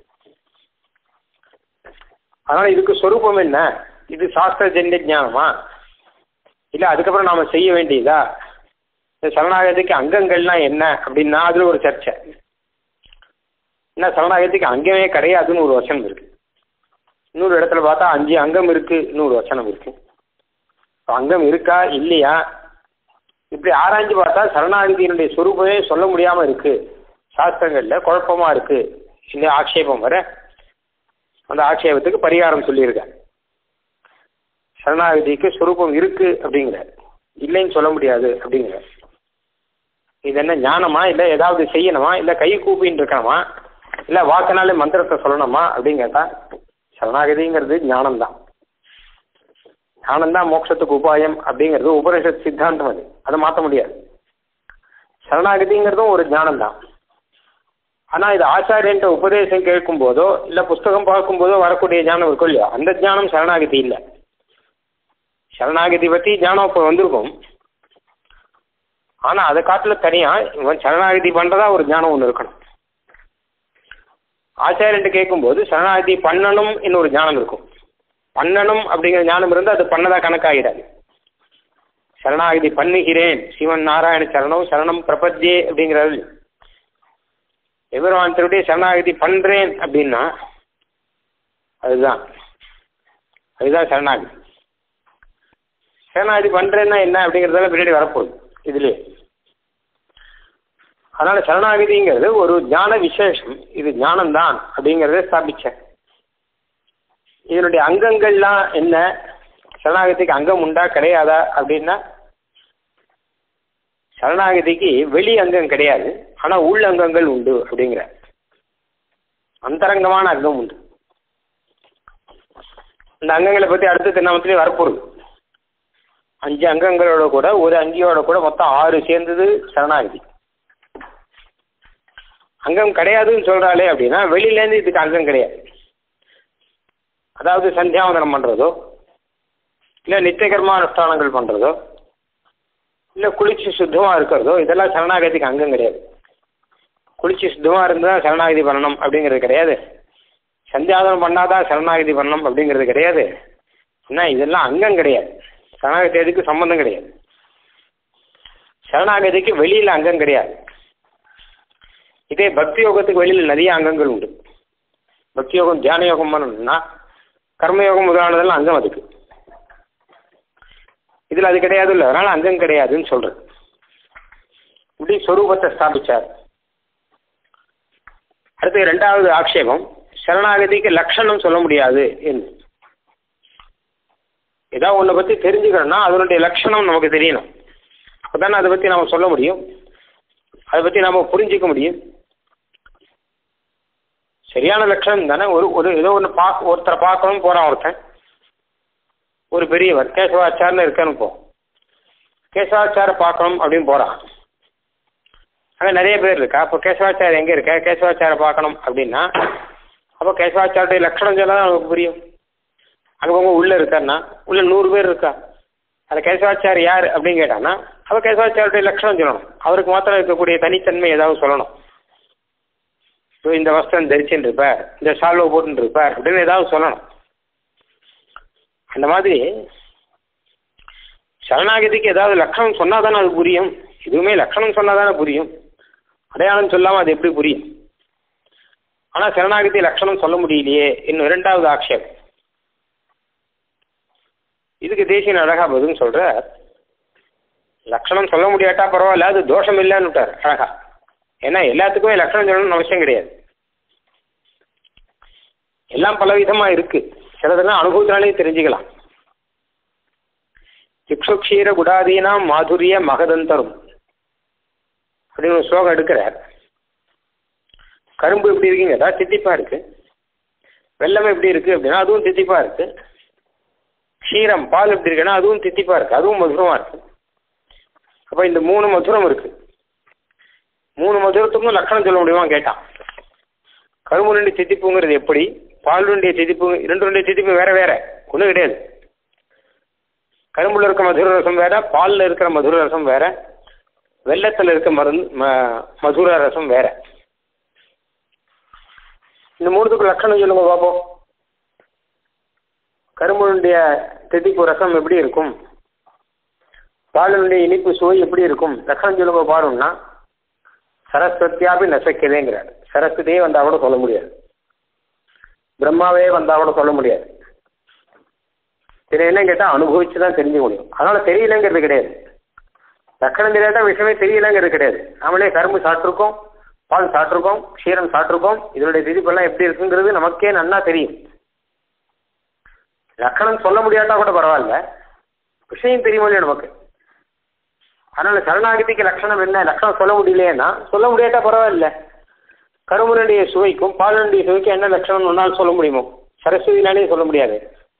அதனால இதுக்கு சொரூபம் என்ன இது சாஸ்திரஜன்ய ஞானமா இல்லை அதுக்கப்புறம் நாம செய்ய வேண்டியதா இந்த சரணாகதிக்கு அங்கங்கள்லாம் என்ன அப்படின்னா அதுல ஒரு சர்ச்சை என்ன சரணாகதிக்கு அங்கமே கிடையாதுன்னு ஒரு வசனம் இருக்கு இன்னொரு இடத்துல பார்த்தா அஞ்சு அங்கம் இருக்கு இன்னொரு வசனம் இருக்கு அங்கம் இருக்கா இல்லையா இப்படி ஆராய்ஞ்சு பார்த்தா சரணாகதியினுடைய சொரூபமே சொல்ல முடியாம இருக்கு சாஸ்திரங்கள்ல குழப்பமா இருக்கு இந்த ஆட்சேபம் வர அந்த ஆட்சேபத்துக்கு பரிகாரம் சொல்லியிருக்கேன் சரணாகதிக்கு சுரூபம் இருக்கு அப்படிங்கிற இல்லைன்னு சொல்ல முடியாது அப்படிங்கிற இது என்ன ஞானமா இல்லை ஏதாவது செய்யணுமா இல்லை கை கூப்பின்னு இருக்கணுமா இல்லை வாக்கினாலே மந்திரத்தை சொல்லணுமா அப்படின்னு கேட்டா சரணாகதிங்கிறது ஞானம்தான் ஞானம்தான் மோட்சத்துக்கு உபாயம் அப்படிங்கிறது உபனிஷத் சித்தாந்தம் அது அதை மாற்ற முடியாது சரணாகதிங்கிறதும் ஒரு ஞானம் தான் ஆனால் இது ஆச்சாரியன்ட்ட உபதேசம் கேட்கும் போதோ இல்லை புஸ்தகம் பார்க்கும் போதோ வரக்கூடிய ஞானம் இருக்கும் இல்லையா அந்த ஞானம் சரணாகதி இல்லை சரணாகதி பற்றி ஞானம் இப்போ வந்திருக்கும் ஆனால் அதை காட்டில் தனியாக இவன் சரணாகதி பண்ணுறதா ஒரு ஞானம் ஒன்று இருக்கணும் ஆச்சாரியன்ட்டு கேட்கும்போது சரணாகதி பண்ணணும் இன்னொரு ஞானம் இருக்கும் பண்ணணும் அப்படிங்கிற ஞானம் இருந்தால் அது பண்ணதா கணக்காகிடாது சரணாகதி பண்ணுகிறேன் சிவன் நாராயண சரணம் சரணம் பிரபத்தியே அப்படிங்கிறது எவரும் திருடைய சரணாகதி பண்ணுறேன் அப்படின்னா அதுதான் அதுதான் சரணாகதி சரணாகதி பண்ணுறேன்னா என்ன அப்படிங்கிறதெல்லாம் பின்னாடி வரப்போகுது இதுலேயே அதனால சரணாகதிங்கிறது ஒரு ஞான விசேஷம் இது ஞானம்தான் அப்படிங்கிறத ஸ்தாபிச்சேன் இதனுடைய அங்கங்கள்லாம் என்ன சரணாகதிக்கு அங்கம் உண்டா கிடையாதா அப்படின்னா சரணாகதிக்கு வெளி அங்கம் கிடையாது ஆனால் உள் அங்கங்கள் உண்டு அப்படிங்கிற அந்தரங்கமான அங்கம் உண்டு இந்த அங்கங்களை பற்றி அடுத்த திருநாமத்திலே வரப்போகுது அஞ்சு அங்கங்களோட கூட ஒரு அங்கியோட கூட மொத்தம் ஆறு சேர்ந்தது சரணாகதி அங்கம் கிடையாதுன்னு சொல்கிறாளே அப்படின்னா வெளியிலேருந்து இதுக்கு அங்கம் கிடையாது அதாவது சந்தியாவந்தனம் பண்ணுறதோ இல்லை நித்தியகர்மா அனுஷ்டானங்கள் பண்ணுறதோ இல்லை குளிச்சு சுத்தமாக இருக்கிறதோ இதெல்லாம் சரணாகதிக்கு அங்கம் கிடையாது குளிச்சு சுத்தமாக இருந்தால் சரணாகதி பண்ணணும் அப்படிங்கிறது கிடையாது சந்தியாவதனம் பண்ணாதான் சரணாகதி பண்ணணும் அப்படிங்கிறது கிடையாது என்ன இதெல்லாம் அங்கம் கிடையாது சரணாகதிக்கு சம்பந்தம் கிடையாது சரணாகதிக்கு வெளியில் அங்கம் கிடையாது இதே பக்தி யோகத்துக்கு வெளியில் நிறைய அங்கங்கள் உண்டு பக்தி யோகம் தியான யோகம் பண்ணணும்னா கர்மயோகம் முதலானதெல்லாம் அங்கம் அதுக்கு இதில் அது கிடையாது இல்லை அதனால் அங்கம் கிடையாதுன்னு சொல்கிறது இப்படி ஸ்வரூபத்தை ஸ்தாபிச்சார் அடுத்து ரெண்டாவது ஆக்ஷேபம் சரணாகதிக்கு லட்சணம் சொல்ல முடியாது என்று ஏதாவது ஒன்றை பற்றி தெரிஞ்சுக்கணும்னா அதனுடைய லட்சணம் நமக்கு தெரியணும் அப்போ தானே அதை பற்றி நம்ம சொல்ல முடியும் அதை பற்றி நம்ம புரிஞ்சிக்க முடியும் சரியான லட்சணம் தானே ஒரு ஒரு ஏதோ ஒன்று பார்க்க ஒருத்தரை பார்க்கணும் போகிறான் ஒருத்தன் ஒரு பெரியவர் கேசவாச்சார்னு இருக்கன்னு போ கேசவாச்சாரை பார்க்கணும் அப்படின்னு போகிறான் அங்கே நிறைய பேர் இருக்கா அப்போ கேசவாச்சார் எங்கே இருக்க கேசவாச்சாரை பார்க்கணும் அப்படின்னா அப்போ கேசவாச்சாருடைய லட்சணம் சொன்னால் தான் நமக்கு புரியும் அங்கே போங்க உள்ளே இருக்காருன்னா உள்ள நூறு பேர் இருக்கா அதில் கேசவாச்சார் யார் அப்படின்னு கேட்டான்னா அப்போ கேசவாச்சாருடைய லட்சணம் சொல்லணும் அவருக்கு மாத்திரம் இருக்கக்கூடிய தனித்தன்மை ஏதாவது சொல்லணும் ஸோ இந்த வஸ்திரம் தரிச்சுட்டு இருப்பார் இந்த சால்வை போட்டுட்டு இருப்பார் அப்படின்னு ஏதாவது சொல்லணும் அந்த மாதிரி சரணாகதிக்கு ஏதாவது லட்சணம் சொன்னால் தானே அது புரியும் எதுவுமே லட்சணம் சொன்னால் தானே புரியும் அடையாளம் சொல்லாமல் அது எப்படி புரியும் ஆனால் சரணாகதி லட்சணம் சொல்ல முடியலையே இன்னும் இரண்டாவது ஆக்ஷேபம் இதுக்கு தேசியன் அழகா பதில் சொல்ற லட்சணம் சொல்ல முடியாட்டா பரவாயில்ல அது தோஷம் இல்லைன்னு விட்டார் அழகா ஏன்னா எல்லாத்துக்குமே லட்சணம் சொல்லணும்னு அவசியம் கிடையாது எல்லாம் பல விதமா இருக்கு சிலதெல்லாம் அனுபவத்தினாலே தெரிஞ்சுக்கலாம் சிக்ஷுக்ஷீர குடாதீனாம் மாதுரிய மகதந்தரும் அப்படின்னு ஒரு ஸ்லோகம் எடுக்கிறார் கரும்பு எப்படி இருக்குங்க கேட்டா தித்திப்பா இருக்கு வெள்ளம் எப்படி இருக்கு அப்படின்னா அதுவும் தித்திப்பா இருக்கு க்ஷீரம் பால் எப்படி இருக்குன்னா அதுவும் தித்திப்பா இருக்கு அதுவும் மதுரமா இருக்கு அப்ப இந்த மூணு மதுரம் இருக்கு மூணு மதுரத்துக்கும் லட்சணம் சொல்ல முடியுமா கேட்டான் கரும்புனுடைய தித்திப்புங்கிறது எப்படி பாலுடைய தித்திப்பு இரண்டுடைய தித்திப்பு வேற வேற ஒன்றும் கிடையாது கரும்புல இருக்க மதுர ரசம் வேற பாலில் இருக்கிற மதுர ரசம் வேற வெள்ளத்தில் இருக்க மருந்து ம- மதுர ரசம் வேற இந்த மூணுத்துக்கு லட்சணம் சொல்லுங்க பாப்போம் கரும்புனுடைய தித்திப்பு ரசம் எப்படி இருக்கும் பாலினுடைய இனிப்பு சுவை எப்படி இருக்கும் லட்சணம் சொல்லுங்க பாருன்னா சரஸ்வத்தியாபி நசக்கிறேங்கிறார் சரஸ்வதியே வந்தா கூட சொல்ல முடியாது பிரம்மாவே வந்தா கூட சொல்ல முடியாது இது என்ன கேட்டால் அனுபவிச்சு தான் தெரிஞ்சுக்க முடியும் அதனால தெரியலங்கிறது கிடையாது லக்கணம் தெரியாத விஷயமே தெரியலங்கிறது கிடையாது நாமளே கரும்பு சாப்பிட்ருக்கோம் பால் சாப்பிட்ருக்கோம் க்ஷீரம் சாப்பிட்ருக்கோம் இதனுடைய திதிப்பெல்லாம் எப்படி இருக்குங்கிறது நமக்கே நன்னா தெரியும் லக்கணம் சொல்ல முடியாட்டா கூட பரவாயில்ல விஷயம் தெரியுமோ இல்லையா நமக்கு அதனால சரணாகதிக்கு லட்சணம் என்ன லட்சணம் சொல்ல முடியலையேன்னா சொல்ல முடியாட்டா பரவாயில்ல கரும்புனுடைய சுவைக்கும் பாலனுடைய சுவைக்கும் என்ன லட்சணம் ஒன்றால் சொல்ல முடியுமோ சரஸ்வதினாலே சொல்ல முடியாது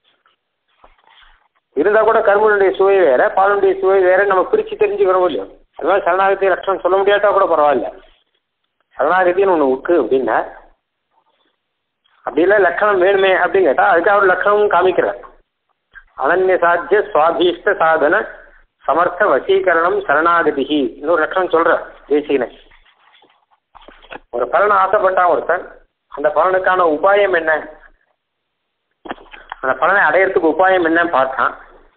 இருந்தா கூட கரும்புனுடைய சுவை வேற பாலுடைய சுவை வேற நம்ம பிரிச்சு தெரிஞ்சுக்கிறோம் இல்லையோ அது மாதிரி சரணாகதி லட்சணம் சொல்ல முடியாட்டா கூட பரவாயில்ல சரணாகதின்னு ஒன்று உக்கு அப்படின்னா அப்படிலாம் லட்சணம் வேணுமே அப்படின்னு கேட்டா அதுக்கு அவர் லட்சணமும் காமிக்கிறார் அனன்ய சாத்திய சுவாபீஷ்ட சாதன சமர்த்த வசீகரணம் சரணாகதிகி இன்னொரு லட்சணம் சொல்ற தேசிகனை ஒரு பலனை ஆசைப்பட்டான் ஒருத்தன் அந்த பலனுக்கான உபாயம் என்ன அந்த பலனை அடையறதுக்கு உபாயம் என்னன்னு பார்த்தான்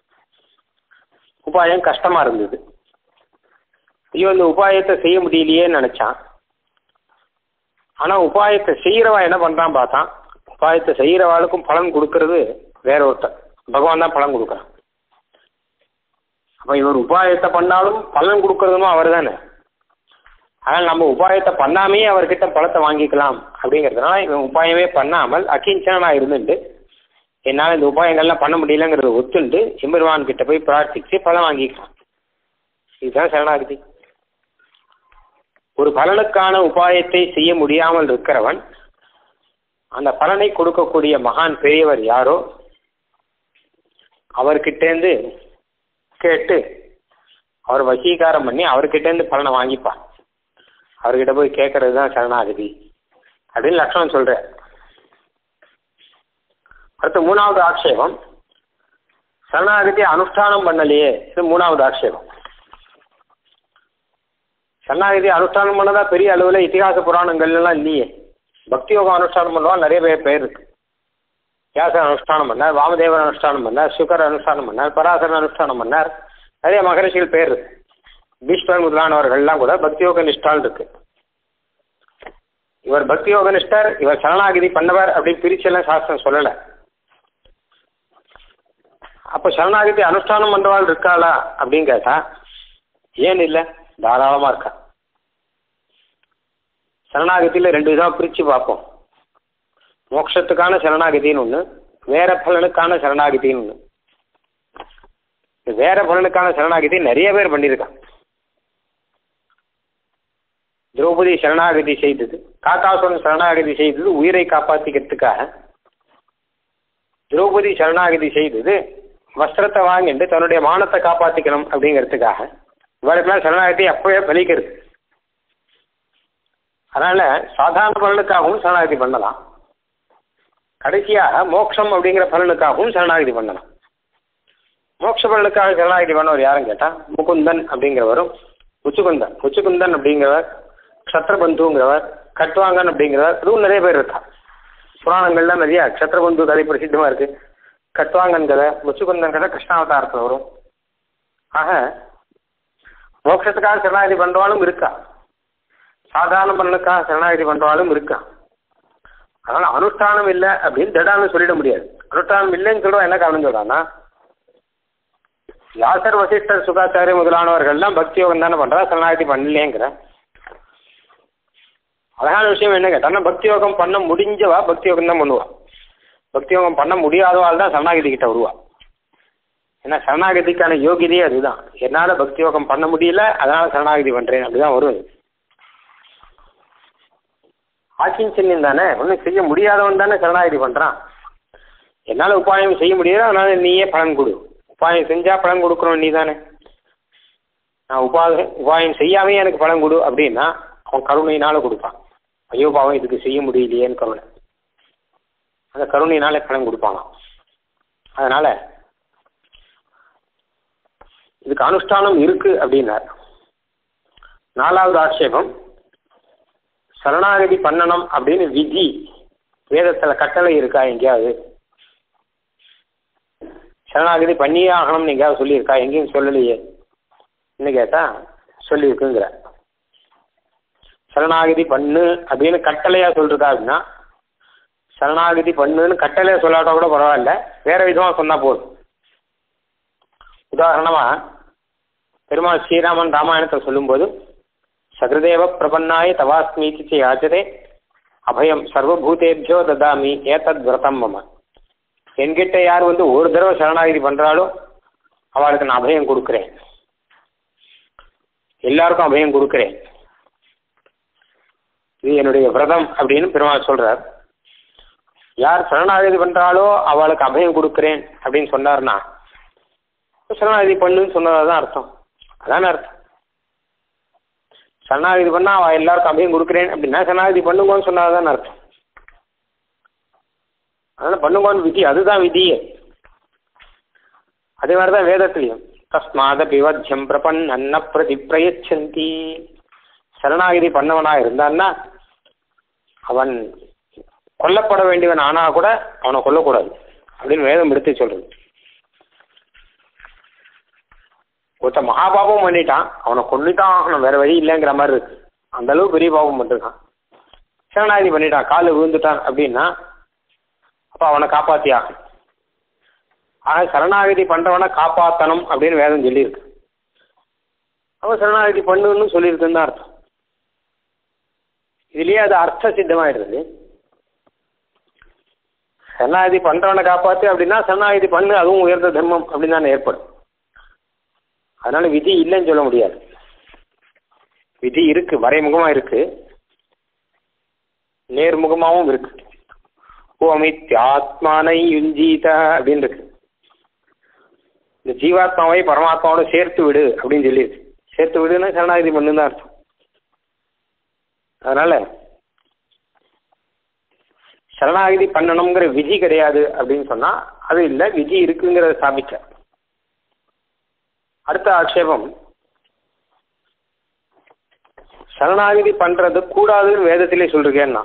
உபாயம் கஷ்டமா இருந்தது ஐயோ இந்த உபாயத்தை செய்ய முடியலையேன்னு நினைச்சான் ஆனா உபாயத்தை செய்யறவா என்ன பண்றான் பார்த்தான் உபாயத்தை செய்யறவாளுக்கும் பலன் கொடுக்கறது வேற ஒருத்தன் பகவான் தான் பலன் கொடுக்குறான் அப்ப இவர் உபாயத்தை பண்ணாலும் பலன் கொடுக்கறதும் அவர் தானே ஆனால் நம்ம உபாயத்தை பண்ணாமே அவர்கிட்ட பழத்தை வாங்கிக்கலாம் அப்படிங்கிறதுனால இவன் உபாயமே பண்ணாமல் அகிஞ்சனா இருந்துட்டு என்னால் இந்த உபாயங்கள்லாம் பண்ண முடியலங்கிறத ஒத்துண்டு எம்பெருமான் கிட்ட போய் பிரார்த்திச்சு பலன் வாங்கிக்கலாம் இதுதான் சரணாகதி ஒரு பலனுக்கான உபாயத்தை செய்ய முடியாமல் இருக்கிறவன் அந்த பலனை கொடுக்கக்கூடிய மகான் பெரியவர் யாரோ அவர்கிட்டேருந்து கேட்டு அவர் வசீகாரம் பண்ணி அவர்கிட்டேருந்து பலனை வாங்கிப்பான் அவர்கிட்ட போய் கேட்கறது தான் சரணாகதி அப்படின்னு லட்சணம் சொல்ற அடுத்து மூணாவது ஆட்சேபம் சரணாகதி அனுஷ்டானம் பண்ணலையே இது மூணாவது ஆட்சேபம் சரணாகதி அனுஷ்டானம் பண்ணதா பெரிய அளவில் இதிகாச புராணங்கள் எல்லாம் இல்லையே பக்தி யோகம் அனுஷ்டானம் பண்ணுறவா நிறைய பேர் பேர் இருக்கு வியாசர் அனுஷ்டானம் பண்ணார் வாமதேவர் அனுஷ்டானம் பண்ணார் சுகர் அனுஷ்டானம் பண்ணார் பராசரன் அனுஷ்டானம் பண்ணார் நிறைய மகரிஷிகள் பேர் இருக்கு பீஷ்மர் முதலானவர்கள்லாம் கூட பக்தி யோக நிஷ்டால் இருக்கு இவர் பக்தி யோக நிஷ்டர் இவர் சரணாகிதி பண்ணவர் அப்படின்னு பிரிச்செல்லாம் சாஸ்திரம் சொல்லலை அப்போ சரணாகிதி அனுஷ்டானம் பண்றவாள் இருக்காளா அப்படின்னு கேட்டா ஏன் இல்லை தாராளமா இருக்கா சரணாகதியில் ரெண்டு விதமாக பிரித்து பார்ப்போம் மோட்சத்துக்கான சரணாகதின்னு ஒன்று வேற பலனுக்கான சரணாகதின்னு ஒன்று இந்த வேற பலனுக்கான சரணாகதி நிறைய பேர் பண்ணியிருக்கான் திரௌபதி சரணாகதி செய்தது காக்காசுரன் சரணாகதி செய்தது உயிரை காப்பாற்றிக்கிறதுக்காக திரௌபதி சரணாகதி செய்தது வஸ்திரத்தை வாங்கிட்டு தன்னுடைய மானத்தை காப்பாற்றிக்கணும் அப்படிங்கிறதுக்காக இவருக்கெல்லாம் சரணாகதி அப்பவே பலிக்கிறது அதனால சாதாரண பலனுக்காகவும் சரணாகதி பண்ணலாம் கடைசியாக மோட்சம் அப்படிங்கிற பலனுக்காகவும் சரணாகதி பண்ணலாம் மோட்ச பலனுக்காக சரணாகதி பண்ணவர் யாரும் கேட்டா முகுந்தன் அப்படிங்கிறவரும் முச்சுகுந்தன் முச்சுகுந்தன் அப்படிங்கிறவர் க்ஷத்ரபந்துங்கிறவர் கட்வாங்கன் அப்படிங்கிறவர் இதுவும் நிறைய பேர் இருக்கா புராணங்கள்லாம் நிறைய க்ஷத்ரபந்து கதை பிரசித்தமா இருக்கு கட்வாங்கன் கதை முச்சுகுந்தன் கதை கிருஷ்ணாவதாரத்தில் வரும் ஆக மோட்சத்துக்காக சரணாகதி பண்றவாலும் இருக்கா சாதாரண பலனுக்காக சரணாகதி பண்றவாலும் இருக்கா அதனால அனுஷ்டானம் இல்லை அப்படின்னு திடான்னு சொல்லிட முடியாது அனுஷ்டானம் இல்லைன்னு சொல்றோம் என்ன காரணம் சொல்றான்னா வியாசர் வசிஷ்டர் சுகாச்சாரிய முதலானவர்கள்லாம் பக்தி யோகம் தானே பண்றா சரணாகதி பண்ணலேங்கிற அழகான விஷயம் என்ன கேட்டான்னா பக்தி யோகம் பண்ண முடிஞ்சவா பக்தி யோகம் தான் பண்ணுவா பக்தி யோகம் பண்ண முடியாதவாள் தான் சரணாகதி கிட்ட வருவா ஏன்னா சரணாகதிக்கான யோகியதையே அதுதான் என்னால் பக்தி யோகம் பண்ண முடியல அதனால சரணாகதி பண்றேன் அப்படிதான் வரும் அது. ஆக்கிஞ்சன்யம் தானே ஒன்றும் செய்ய முடியாதவன் தானே சரணாகதி பண்றான் என்னால் உபாயம் செய்ய முடியாது அதனால நீயே பலன் கொடு உபாயம் செஞ்சா பலன் கொடுக்குறோம் நீ தானே நான் உபாய உபாயம் செய்யாமே எனக்கு பலன் கொடு அப்படின்னா அவன் கருணையினால கொடுப்பான் ஐயோ பாவம் இதுக்கு செய்ய முடியலையேன்னு கருணை அந்த கருணையினால பலன் கொடுப்பானாம் அதனால இதுக்கு அனுஷ்டானம் இருக்கு அப்படின்னார் நாலாவது ஆட்சேபம் சரணாகதி பண்ணணும் அப்படின்னு விதி வேதத்துல கட்டளை இருக்கா எங்கேயாவது சரணாகதி பண்ணியே ஆகணும்னு எங்கேயாவது சொல்லியிருக்கா எங்கேயும் சொல்லலையே என்ன கேட்டா சொல்லியிருக்குங்கிற சரணாகதி பண்ணு அப்படின்னு கட்டளையா சொல்றதா அப்படின்னா சரணாகதி பண்ணுன்னு கட்டளையா சொல்லாட்டா கூட பரவாயில்ல வேற விதமா சொன்னா போதும் உதாரணமா பெருமாள் ஸ்ரீராமன் ராமாயணத்தை சொல்லும்போது சகிருதேவ பிரபன்னாய தவாஸ்மீதி யாச்சதே அபயம் சர்வபூதேபியோ ததாமி ஏதத் விரதம் மம என்கிட்ட யார் வந்து ஒரு தடவை சரணாகிதி பண்றாளோ அவளுக்கு நான் அபயம் கொடுக்குறேன் எல்லாருக்கும் அபயம் கொடுக்குறேன் இது என்னுடைய விரதம் அப்படின்னு பெருமாள் சொல்றார் யார் சரணாகதி பண்றாளோ அவளுக்கு அபயம் கொடுக்குறேன் அப்படின்னு சொன்னார்னா சரணாகதி பண்ணுன்னு சொன்னதா தான் அர்த்தம் அதான அர்த்தம் சரணாகதி பண்ணா அவ எல்லாருக்கும் அபயம் கொடுக்குறேன் அப்படின்னா சரணாகதி பண்ணுங்கன்னு சொன்னதான் அர்த்தம் அதனால பண்ணுங்கன்னு விதி அதுதான் விதியே அதே மாதிரிதான் வேதத்திலையும் தஸ்மாத பிவத்தியம் பிரபன் அன்ன பிரதி பிரயச்சந்தி சரணாகிதி பண்ணவனா இருந்தான்னா அவன் கொல்லப்பட வேண்டியவன் ஆனா கூட அவனை கொல்லக்கூடாது அப்படின்னு வேதம் எடுத்து சொல்றது ஒருத்த மகாபாபம் பண்ணிட்டான் அவனை கொண்டுட்டான் ஆகணும் வேற வழி இல்லைங்கிற மாதிரி இருக்கு அந்த அளவு பெரிய பாவம் பண்ணிருக்கான் சரணாகதி பண்ணிட்டான் காலில் விழுந்துட்டான் அப்படின்னா அப்ப அவனை காப்பாத்தி ஆகணும் ஆனா சரணாகதி பண்றவனை காப்பாத்தணும் அப்படின்னு வேதம் சொல்லியிருக்கு அவன் சரணாகதி பண்ணுன்னு சொல்லியிருக்குன்னு தான் அர்த்தம் இதுலயே அது அர்த்த சித்தமாயிடுது சரணாகதி பண்றவனை காப்பாத்து அப்படின்னா சரணாகதி பண்ணு அதுவும் உயர்ந்த தர்மம் அப்படின்னு தானே ஏற்படும் அதனால விதி இல்லைன்னு சொல்ல முடியாது விதி இருக்கு மறைமுகமா இருக்கு நேர்முகமாவும் இருக்கு ஓமித்யாத்மானை யுஞ்சீத அப்படின்னு இருக்கு இந்த ஜீவாத்மாவை பரமாத்மாவோட சேர்த்து விடு அப்படின்னு சொல்லியிருக்கு சேர்த்து விடுன்னா சரணாகதி பண்ணு தான் அர்த்தம் அதனால சரணாகதி பண்ணணுங்கிற விதி கிடையாது அப்படின்னு சொன்னா அது இல்லை விதி இருக்குங்கிறத ஸ்தாபிக்க அடுத்த ஆட்சேபம் சரணாகதி பண்றது கூடாதுன்னு வேதத்திலே சொல்றேன்னா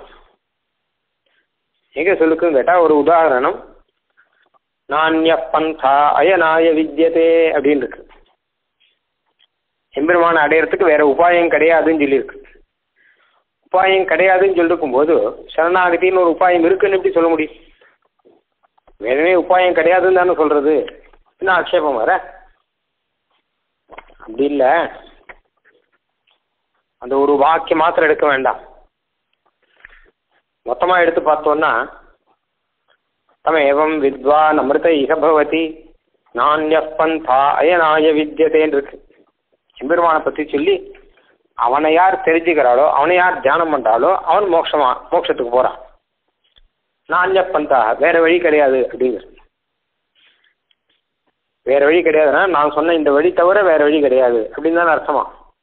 எங்க சொல்லுக்குன்னு கேட்டா ஒரு உதாரணம் நானிய பந்தா அயனாய வித்யதே அப்படின்னு இருக்கு எம்பெருமான அடையறதுக்கு வேற உபாயம் கிடையாதுன்னு சொல்லியிருக்கு உபாயம் கிடையாதுன்னு சொல்லிருக்கும் போது சரணாகதின்னு ஒரு உபாயம் இருக்குன்னு எப்படி சொல்ல முடியும் வேறவே உபாயம் கிடையாதுன்னு தானே சொல்றது என்ன ஆட்சேபம் வர அப்படி இல்லை அந்த ஒரு வாக்கியம் மாத்திரம் எடுக்க வேண்டாம் மொத்தமாக எடுத்து பார்த்தோம்னா தம ஏவம் வித்வான் அமிர்த இக பவதி நானிய பந்தா அயனாய வித்தியதேன்னு இருக்கு எம்பெருமானை பற்றி சொல்லி அவனை யார் தெரிஞ்சுக்கிறாளோ அவனை யார் தியானம் பண்ணுறாளோ அவன் மோட்சமா மோட்சத்துக்கு போகிறான் நானிய பந்தா வேற வழி கிடையாது அப்படிங்கிறது வேற வழி கிடையாதுன்னா நான் சொன்ன இந்த வழி தவிர வேற வழி கிடையாது அப்படின்னு தானே அர்த்தமா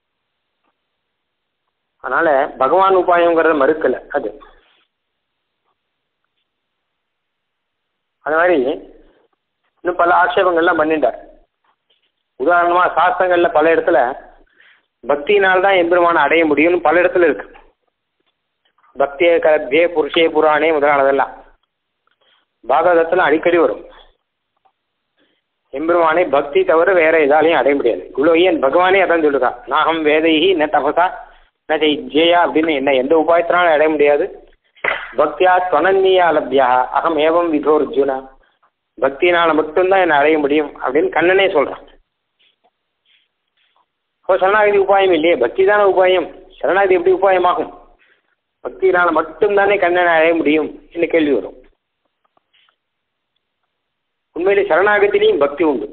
அதனால பகவான் உபாயங்கிறத மறுக்கல அது அது மாதிரி இன்னும் பல ஆட்சேபங்கள்லாம் பண்ணிட்டார் உதாரணமா சாஸ்திரங்கள்ல பல இடத்துல பக்தியினால் தான் எம்பெருமான அடைய முடியும்னு பல இடத்துல இருக்கு பக்தியே கலத்தியே புருஷே புராணே முதலானதெல்லாம் பாகவதத்துல அடிக்கடி வரும் எம்பெருமானை பக்தி தவிர வேற எதாலையும் அடைய முடியாது இவ்வளோ ஏன் பகவானே அதான் சொல்லுறான் நாகம் வேதைகி ந தபசா ந ஜெயா அப்படின்னு என்ன எந்த உபாயத்தினாலும் அடைய முடியாது பக்தியா தொனன்னியா லப்யா அகம் ஏவம் விதோ அர்ஜுனா பக்தியினால மட்டும்தான் என்னை அடைய முடியும் அப்படின்னு கண்ணனே சொல்றான் இப்போ சரணாகதி உபாயம் இல்லையே பக்தி தானே உபாயம் சரணாகதி எப்படி உபாயமாகும் பக்தியினால மட்டும்தானே கண்ணனை அடைய முடியும் என்று கேள்வி வரும் உண்மையிலே சரணாகத்திலையும் பக்தி உண்டு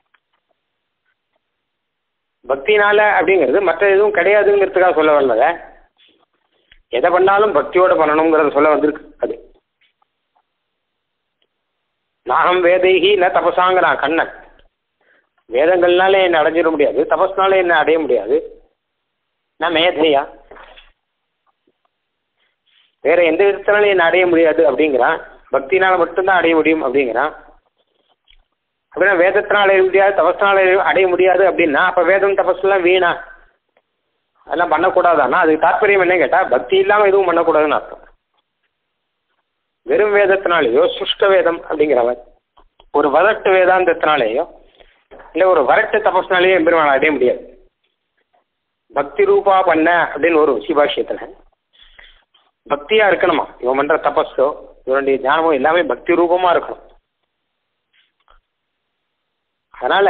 பக்தினால அப்படிங்கிறது மற்ற எதுவும் கிடையாதுங்கிறதுக்காக சொல்ல வரலத எதை பண்ணாலும் பக்தியோட பண்ணணுங்கிறத சொல்ல வந்திருக்கு அது நாகம் வேதைகி ந தபசாங்கிறான் கண்ணன் வேதங்கள்னாலே என்ன அடைஞ்சிட முடியாது தபஸ்னாலே என்ன அடைய முடியாது நான் மேதையா வேற எந்த விதத்தினாலும் என்ன அடைய முடியாது அப்படிங்கிறான் பக்தினால மட்டும்தான் அடைய முடியும் அப்படிங்கிறான் அப்படின்னா வேதத்தினால் அடைய முடியாது தபஸ்னால் அடைய முடியாது அப்படின்னா அப்போ வேதம் தபஸ்லாம் வீணா அதெல்லாம் பண்ணக்கூடாதானா அதுக்கு தாற்பயம் என்ன கேட்டால் பக்தி இல்லாமல் எதுவும் பண்ணக்கூடாதுன்னு அர்த்தம் வெறும் வேதத்தினாலேயோ சுஷ்ட வேதம் அப்படிங்கிறவன் ஒரு வதட்டு வேதாந்தத்தினாலேயோ இல்லை ஒரு வரட்டு தபஸ்னாலேயோ எம்பெருமான் அடைய முடியாது பக்தி ரூபா பண்ண அப்படின்னு ஒரு சிபாஷியத்தில் பக்தியாக இருக்கணுமா இவன் பண்ணுற தபஸோ இவனுடைய ஞானமோ எல்லாமே பக்தி ரூபமாக இருக்கணும் அதனால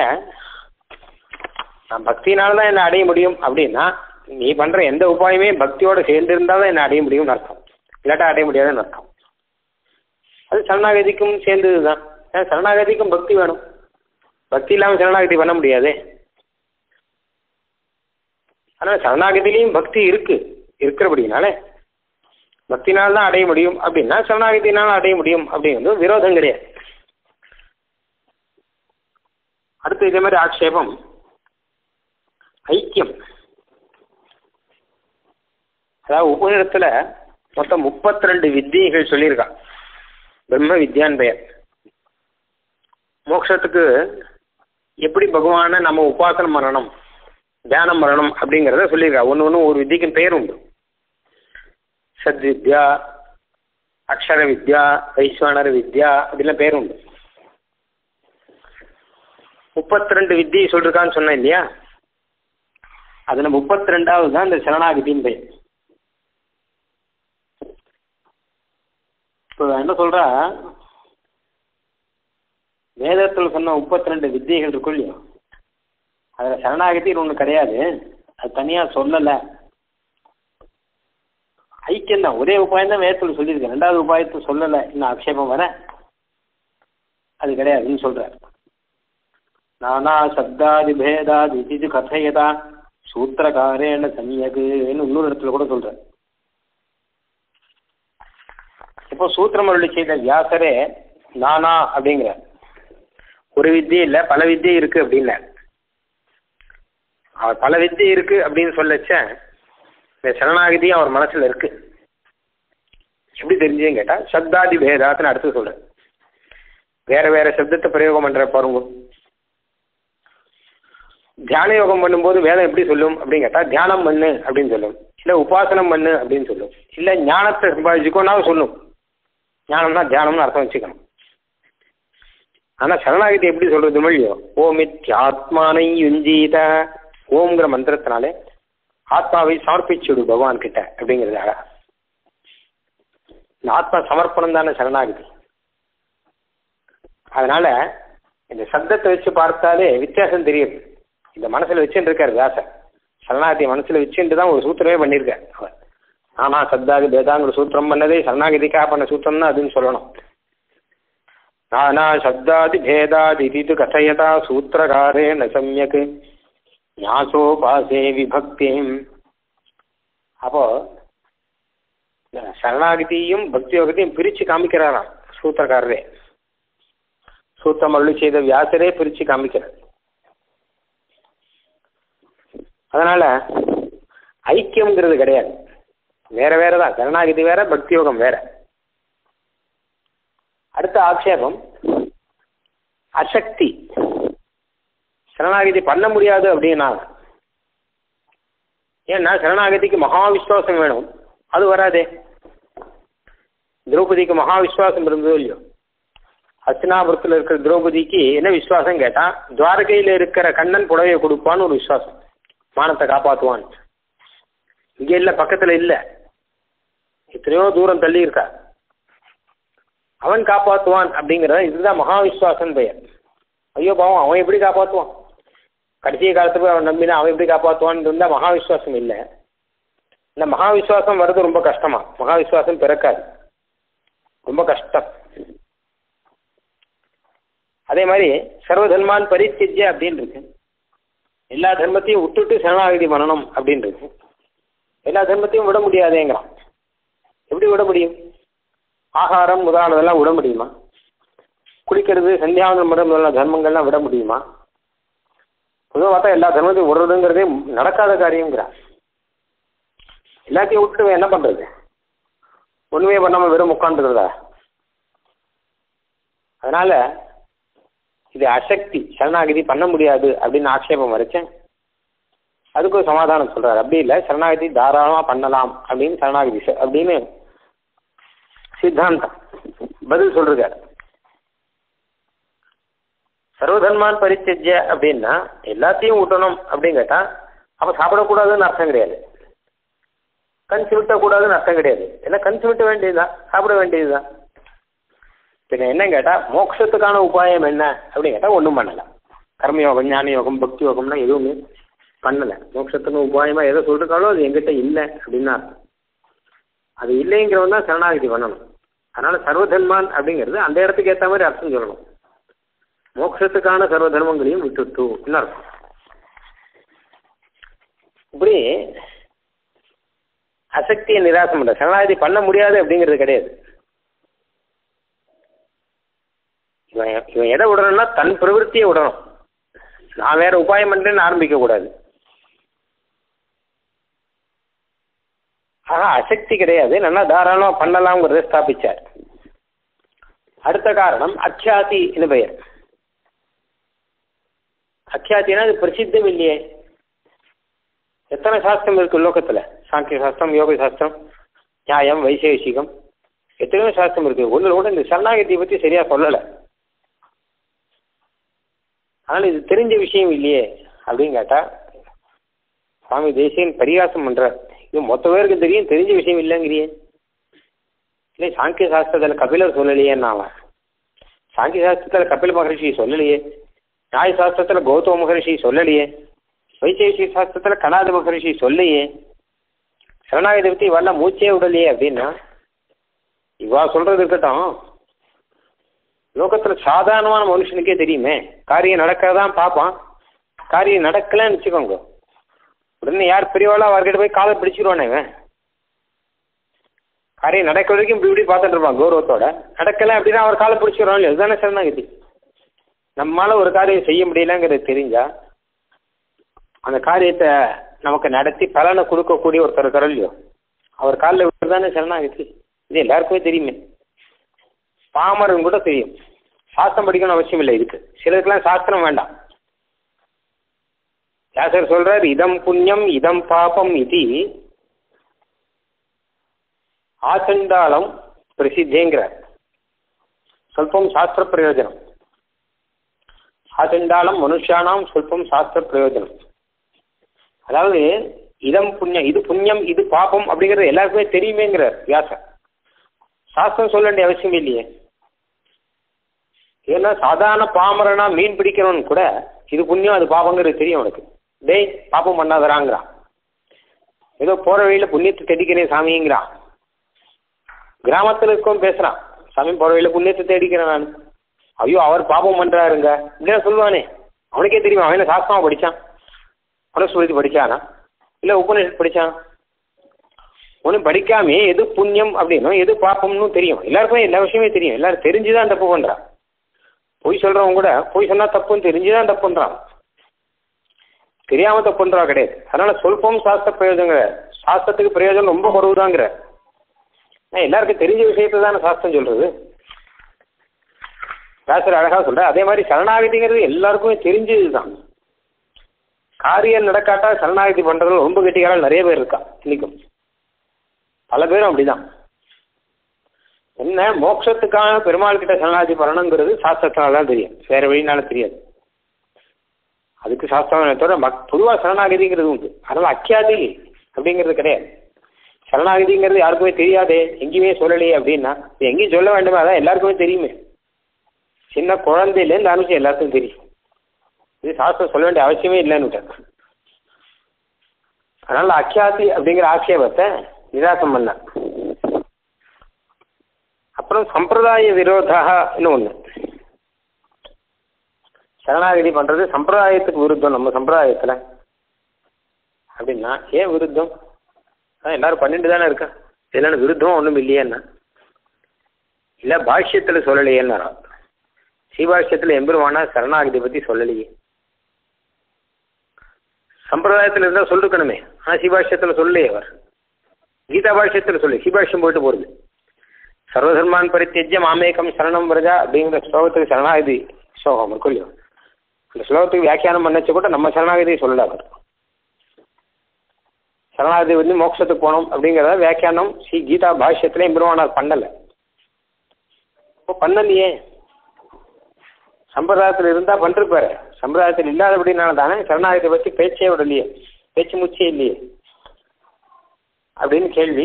நான் பக்தினால தான் என்ன அடைய முடியும் அப்படின்னா நீ பண்ற எந்த உபாயமே பக்தியோட சேர்ந்து இருந்தால் தான் என்ன அடைய முடியும்னு அர்த்தம் இல்லாட்டா அடைய முடியாதுன்னு அர்த்தம் அது சரணாகதிக்கும் சேர்ந்தது தான் ஏன்னா சரணாகதிக்கும் பக்தி வேணும் பக்தி இல்லாமல் சரணாகதி பண்ண முடியாது ஆனால் சரணாகதியிலையும் பக்தி இருக்கு இருக்கிறபடினால பக்தினால் தான் அடைய முடியும் அப்படின்னா சரணாகதினால அடைய முடியும் அப்படிங்கிறது விரோதம் கிடையாது அடுத்து இதே மாதிரி ஆக்ஷேபம் ஐக்கியம் அதாவது உபநிடத்துல மொத்தம் முப்பத்தி ரெண்டு வித்தியைகள் சொல்லியிருக்கா பிரம்ம வித்யான் பெயர் மோட்சத்துக்கு எப்படி பகவானை நம்ம உபாசனம் பண்ணணும் தியானம் பண்ணணும் அப்படிங்கிறத சொல்லியிருக்கா ஒன்று ஒன்று ஒரு வித்தியக்கும் பெயர் உண்டு சத்வித்யா அக்ஷர வித்யா வைஸ்வனர் வித்யா அப்படிலாம் பேர் உண்டு முப்பத்தி ரெண்டு வித்தியை சொல்லிருக்கான்னு சொன்னேன் இல்லையா அதுல முப்பத்தி ரெண்டாவது தான் இந்த சரணாகதியின் பெயர் இப்போ என்ன சொல்றா வேதத்தில் சொன்ன முப்பத்தி ரெண்டு வித்தியைகள் இருக்கும் இல்லையோ அதுல சரணாகதின்னு ஒன்று கிடையாது அது தனியா சொல்லலை ஐக்கியம் தான் ஒரே உபாயம் தான் வேதத்தில் சொல்லியிருக்கேன் ரெண்டாவது உபாயத்தை சொல்லலை இன்னும் ஆக்ஷேபம் வர அது கிடையாதுன்னு சொல்றாரு நானா சப்தாதி பேதாதி இது கதையதா சூத்திரகாரேன சமயகுன்னு இன்னொரு இடத்துல கூட சொல்ற இப்போ சூத்திரம் அருளி செய்த வியாசரே நானா அப்படிங்கிற ஒரு வித்தியை இல்லை பல வித்தியை இருக்கு அப்படின்ன அவர் பல வித்தியை இருக்கு அப்படின்னு சொல்லச்ச இந்த சரணாகதியும் அவர் மனசுல இருக்கு எப்படி தெரிஞ்சுன்னு கேட்டா சப்தாதி பேதாத்துன்னு அடுத்து சொல்றேன் வேற வேற சப்தத்தை பிரயோகம் பண்ற பாருங்க தியான யோகம் பண்ணும்போது வேதம் எப்படி சொல்லும் அப்படின்னு கேட்டா தியானம் பண்ணு அப்படின்னு சொல்லும் இல்ல உபாசனம் பண்ணு அப்படின்னு சொல்லும் இல்ல ஞானத்தை சம்பாதிச்சுக்கோனாவும் சொல்லும் ஞானம்னா தியானம்னு அர்த்தம் வச்சுக்கணும் ஆனா சரணாகதி எப்படி சொல்றது மொழியோ ஓமித்யாத்மானை யுஞ்சீத ஓம்ங்கிற மந்திரத்தினாலே ஆத்மாவை சமர்ப்பிச்சுடு பகவான் கிட்ட அப்படிங்கிறது அழகா இந்த ஆத்மா சமர்ப்பணம் தானே சரணாகதி அதனால இந்த சப்தத்தை வச்சு பார்த்தாலே வித்தியாசம் தெரியுது இந்த மனசுல வச்சுட்டு இருக்காரு வியாசர் சரணாகதி மனசுல வச்சுட்டு தான் ஒரு சூத்திரமே பண்ணியிருக்கார் அவர் ஆனா சப்தாதி பேதாங்கிற சூத்திரம் பண்ணதே சரணாகதிக்காக பண்ண சூத்திரம் தான் அதுன்னு சொல்லணும் நானா சப்தாதி பேதாதி இது கதையதா சூத்திரகாரே ந சமயக் ஞாசோபாசே விபக்தியும் அப்போ சரணாகதியும் பக்தி யோகத்தையும் பிரிச்சு காமிக்கிறாராம் சூத்திரக்காரரே சூத்திரம் அருளி செய்த வியாசரே பிரிச்சு காமிக்கிறார் அதனால ஐக்கியம்ங்கிறது கிடையாது வேற வேற தான் கருணாகதி வேற பக்தி யோகம் வேற அடுத்த ஆட்சேபம் அசக்தி சரணாகதி பண்ண முடியாது அப்படின்னா ஏன்னா சரணாகதிக்கு மகா விஸ்வாசம் வேணும் அது வராதே திரௌபதிக்கு மகா விஸ்வாசம் இருந்ததோ இல்லையோ ஹஸ்தினாபுரத்தில் இருக்கிற திரௌபதிக்கு என்ன விசுவாசம் கேட்டா துவாரகையில் இருக்கிற கண்ணன் புடவையை கொடுப்பான்னு ஒரு விசுவாசம் மானத்தை காப்பாற்றுவான் இங்கே இல்லை பக்கத்தில் இல்லை எத்தனையோ தூரம் தள்ளி இருக்கா அவன் காப்பாற்றுவான் அப்படிங்கிறத இதுதான் மகா விஸ்வாசம் பெயர் ஐயோ பாவம் அவன் எப்படி காப்பாற்றுவான் கடைசி காலத்துக்கு அவன் நம்பினா அவன் எப்படி காப்பாற்றுவான்னு இருந்தால் மகா விஸ்வாசம் இல்லை இந்த மகா விஸ்வாசம் வர்றது ரொம்ப கஷ்டமா மகா விஸ்வாசம் பிறக்காது ரொம்ப கஷ்டம் அதே மாதிரி சர்வதர்மான் பரித்தியஜ்ய அப்படின்னு இருக்கு எல்லா தர்மத்தையும் விட்டுட்டு சரணாகதி பண்ணணும் அப்படின்னு இருக்கு எல்லா தர்மத்தையும் விட முடியாதேங்கிறான் எப்படி விட முடியும் ஆகாரம் முதலானதெல்லாம் விட முடியுமா குளிக்கிறது சந்தியாவந்தம் முறை முதலான தர்மங்கள்லாம் விட முடியுமா பொதுவாக பார்த்தா எல்லா தர்மத்தையும் விடுறதுங்கிறதே நடக்காத காரியங்கிறான் எல்லாத்தையும் விட்டுட்டு என்ன பண்றது ஒண்ணுமே பண்ணாம வெறும் உட்காந்துக்கிறதா அதனால இது அசக்தி சரணாகதி பண்ண முடியாது அப்படின்னு ஆட்சேபம் வரைச்சேன் அதுக்கு ஒரு சமாதானம் சொல்றாரு அப்படி இல்லை சரணாகதி தாராளமா பண்ணலாம் அப்படின்னு சரணாகதி ச- அப்படின்னு சித்தாந்தம் பதில் சொல்றாரு சர்வதர்மான் பரித்தஜ்ய அப்படின்னா எல்லாத்தையும் விட்டணும் அப்படின்னு கேட்டா அப்ப சாப்பிடக்கூடாதுன்னு அர்த்தம் கிடையாது கண் சிமிட்டக்கூடாதுன்னு அர்த்தம் கிடையாது ஏன்னா கண் சிமிட்ட வேண்டியதுதான் சாப்பிட வேண்டியதுதான் பின்ன என்ன கேட்டா மோட்சத்துக்கான உபாயம் என்ன அப்படின்னு கேட்டா ஒன்றும் பண்ணல கர்மயோகம் ஞான யோகம் பக்தி யோகம்னா எதுவுமே பண்ணல மோட்சத்துக்கு உபாயமா எதை சொல்றாங்களோ அது எங்கிட்ட இல்லை அப்படின்னா அர்த்தம். அது இல்லைங்கிறவன் தான் சரணாகதி பண்ணணும் அதனால சர்வதர்மான் அப்படிங்கிறது அந்த இடத்துக்கு ஏற்ற மாதிரி அர்த்தம் சொல்லணும் மோட்சத்துக்கான சர்வ தர்மங்களையும் விட்டுட்டு அர்த்தம் இப்படி அசக்தியை நிராசம் பண்ற சரணாகதி பண்ண முடியாது அப்படிங்கிறது கிடையாது இவன் இவன் எதை விடணும்னா தன் பிரவருத்தியை விடணும் நான் வேற உபாயம் பண்றேன்னு ஆரம்பிக்க கூடாது ஆனா அசக்தி கிடையாது நல்லா தாராளமா பண்ணலாம்ங்கிறத ஸ்தாபிச்சார் அடுத்த காரணம் அக்ஷாதி என்று பெயர் அக்ஷாத்தினா அது பிரசித்தம் இல்லையே எத்தனை சாஸ்திரம் இருக்கு லோகத்துல சாங்கிய சாஸ்திரம் யோக சாஸ்திரம் நியாயம் வைசேஷிகம் எத்தனையோ சாஸ்திரம் இருக்கு ஒன்று கூட இந்த சரணாகதியை பத்தி சரியா சொல்லலை ஆனால் இது தெரிஞ்ச விஷயம் இல்லையே அப்படின்னு கேட்டா சுவாமி தேசியன் பரிகாசம் பண்றார் இது மொத்த பேருக்கு தெரியும் தெரிஞ்ச விஷயம் இல்லைங்கிறியே இல்லை சாங்கிய சாஸ்திரத்தில் கபிலர் சொல்லலையே அவன் சாங்கிய சாஸ்திரத்தில் கபில மகரிஷி சொல்லலையே நியாய சாஸ்திரத்தில் கௌதம மகரிஷி சொல்லலையே வைசேஷி சாஸ்திரத்தில் கனாத மகரிஷி சொல்லையே சரணாகதி பற்றி வரல மூச்சே விடலையே அப்படின்னா இவா சொல்றது இருக்கட்டும் லோகத்துல சாதாரணமான மனுஷனுக்கே தெரியுமே காரியம் நடக்கிறதான் பார்ப்பான் காரியம் நடக்கலன்னு வச்சுக்கோங்க உடனே யார் பெரியவாளோ அவர்கிட்ட போய் காலை பிடிச்சிருவானே இவன் காரியம் நடக்கிற வரைக்கும் இப்படி இப்படி பார்த்துட்டு இருப்பான் கௌரவத்தோட நடக்கல அப்படின்னா அவர் காலை பிடிச்சிடுவான் இல்லையா இதுதானே சரணாகதி நம்மளால ஒரு காரியம் செய்ய முடியலங்கிறது தெரிஞ்சா அந்த காரியத்தை நமக்கு நடத்தி பலனை கொடுக்கக்கூடிய ஒருத்தர் இருக்காரோ இல்லையோ அவர் காலில் விட்டுதானே சரணாகதி இது எல்லாருக்குமே தெரியுமே பாமரன் கூட தெரியும் சாஸ்திரம் படிக்கணும் அவசியம் இல்லை இதுக்கு சிலருக்குலாம் சாஸ்திரம் வேண்டாம் வியாசர் சொல்றார் இதம் புண்ணியம் இதம் பாபம் இது ஆச்சண்டாளம் பிரசித்தேங்கிறார் சொல்பம் சாஸ்திர பிரயோஜனம் ஆச்சண்டாளம் மனுஷானாம் சொல்பம் சாஸ்திர பிரயோஜனம் அதாவது இதம் புண்ணியம் இது புண்ணியம் இது பாபம் அப்படிங்கிறது எல்லாருக்குமே தெரியுமேங்கிறார் வியாசர் சாஸ்திரம் சொல்ல வேண்டிய அவசியம் இல்லையே ஏன்னா சாதாரண பாமரனா மீன் பிடிக்கிறவன் கூட இது புண்ணியம் அது பாபங்கிறது தெரியும் அவனுக்கு டேய் பாப்பம் பண்ணாதராங்கிறான் ஏதோ போற வழியில புண்ணியத்தை தேடிக்கிறேன் சாமிங்கிறான் கிராமத்துல இருக்கவன் பேசுறான் சாமி போற வழியில புண்ணியத்தை தேடிக்கிறேன் நான் ஐயோ அவர் பாபம் பண்றாருங்க இப்படியா சொல்லுவானே அவனுக்கே தெரியும் அவன் என்ன சாஸ்திரமா படிச்சான் மனுஸ்மிருதி படிச்சானா இல்ல உபநிஷத் படிச்சான் ஒன்றும் படிக்காமே எது புண்ணியம் அப்படின்னும் எது பாப்பம்னு தெரியும் எல்லாருக்குமே எல்லா விஷயமே தெரியும் எல்லாரும் தெரிஞ்சுதான் தப்பு பண்றான் பொய் சொல்றவங்க கூட பொய் சொன்னா தப்புன்னு தெரிஞ்சுதான் தப்பு பண்றான் தெரியாம தப்பு பண்றா கிடையாது அதனால சொல்பம் சாஸ்திர பிரயோஜனங்கிற சாஸ்திரத்துக்கு பிரயோஜனம் ரொம்ப குறவுதாங்கிற எல்லாருக்கும் தெரிஞ்ச விஷயத்தை தானே சாஸ்திரம் சொல்றது சாஸ்திரம் அழகா சொல்ற அதே மாதிரி சரணாகதிங்கிறது எல்லாருக்குமே தெரிஞ்சதுதான் காரியம் நடக்காட்டா சரணாகதி பண்றதுல ரொம்ப கெட்டிக்காரல் நிறைய பேர் இருக்கா இன்னைக்கும் பல பேரும் அப்படிதான் என்ன மோட்சத்துக்காக பெருமாள் கிட்ட சரணாகதி பண்ணணுங்கிறது சாஸ்திரத்தினால தான் தெரியும் வேற வழினால தெரியாது அதுக்கு சாஸ்திரம் தவிர மக் பொதுவாக சரணாகதிங்கிறது உண்டு அதனால அக்கியாதி அப்படிங்கிறது கிடையாது சரணாகதிங்கிறது யாருக்குமே தெரியாதே எங்கேயுமே சொல்லலையே அப்படின்னா இது எங்கேயும் சொல்ல வேண்டுமே அதான் எல்லாருக்குமே தெரியுமே சின்ன குழந்தையிலேருந்து ஆரம்பிச்சு எல்லாத்துக்கும் தெரியும் இது சாஸ்திரம் சொல்ல வேண்டிய அவசியமே இல்லைன்னு விட்டேன் அதனால அக்கியாதி அப்படிங்கிற ஆட்சேபத்தை நிராசம் பண்ண அப்புறம் சம்பிரதாய விரோதா ஒன்று சரணாகதி பண்றது சம்பிரதாயத்துக்கு விருத்தம் நம்ம சம்பிரதாயத்துல அப்படின்னா ஏன் விருத்தம் அதான் எல்லாரும் பண்ணிட்டு தானே இருக்கா இதெல்லாம் விருத்தம் ஒன்றும் இல்லையேன்னா இல்லை பாஷ்யத்தில் சொல்லலையேன்னு ஸ்ரீபாஷ்யத்தில் எம்பெருமானா சரணாகதி பற்றி சொல்லலையே சம்பிரதாயத்தில் இருந்தால் சொல்லிருக்கணுமே ஆனால் ஸ்ரீபாஷ்யத்தில் சொல்லலையே அவர் கீதா பாஷ்யத்தில் சொல்லி ஸ்ரீபாஷ்யம் போயிட்டு போகிறது சர்வதர்மான் பரித்தியஜ்ய மாமேகம் சரணம் வரஜா அப்படிங்கிற ஸ்லோகத்துக்கு சரணாகதி ஸ்லோகம் இருக்கும் இல்லையோ இந்த ஸ்லோகத்துக்கு வியாக்கியானம் பண்ணச்சு கூட நம்ம சரணாகதியை சொல்லல அவர் சரணாகதி வந்து மோட்சத்துக்கு போகணும் அப்படிங்கிறத வியாக்கியானம் ஸ்ரீ கீதா பாஷ்யத்துல எம்பெருமானார் பண்ணலை இப்போ பண்ணலையே சம்பிரதாயத்தில் இருந்தா பண்ணிருப்பாரு சம்பிரதாயத்தில் இல்லாதபடினால தானே சரணாகத்தை பற்றி பேச்சே விடலையே பேச்சு முச்சே இல்லையே அப்படின்னு கேள்வி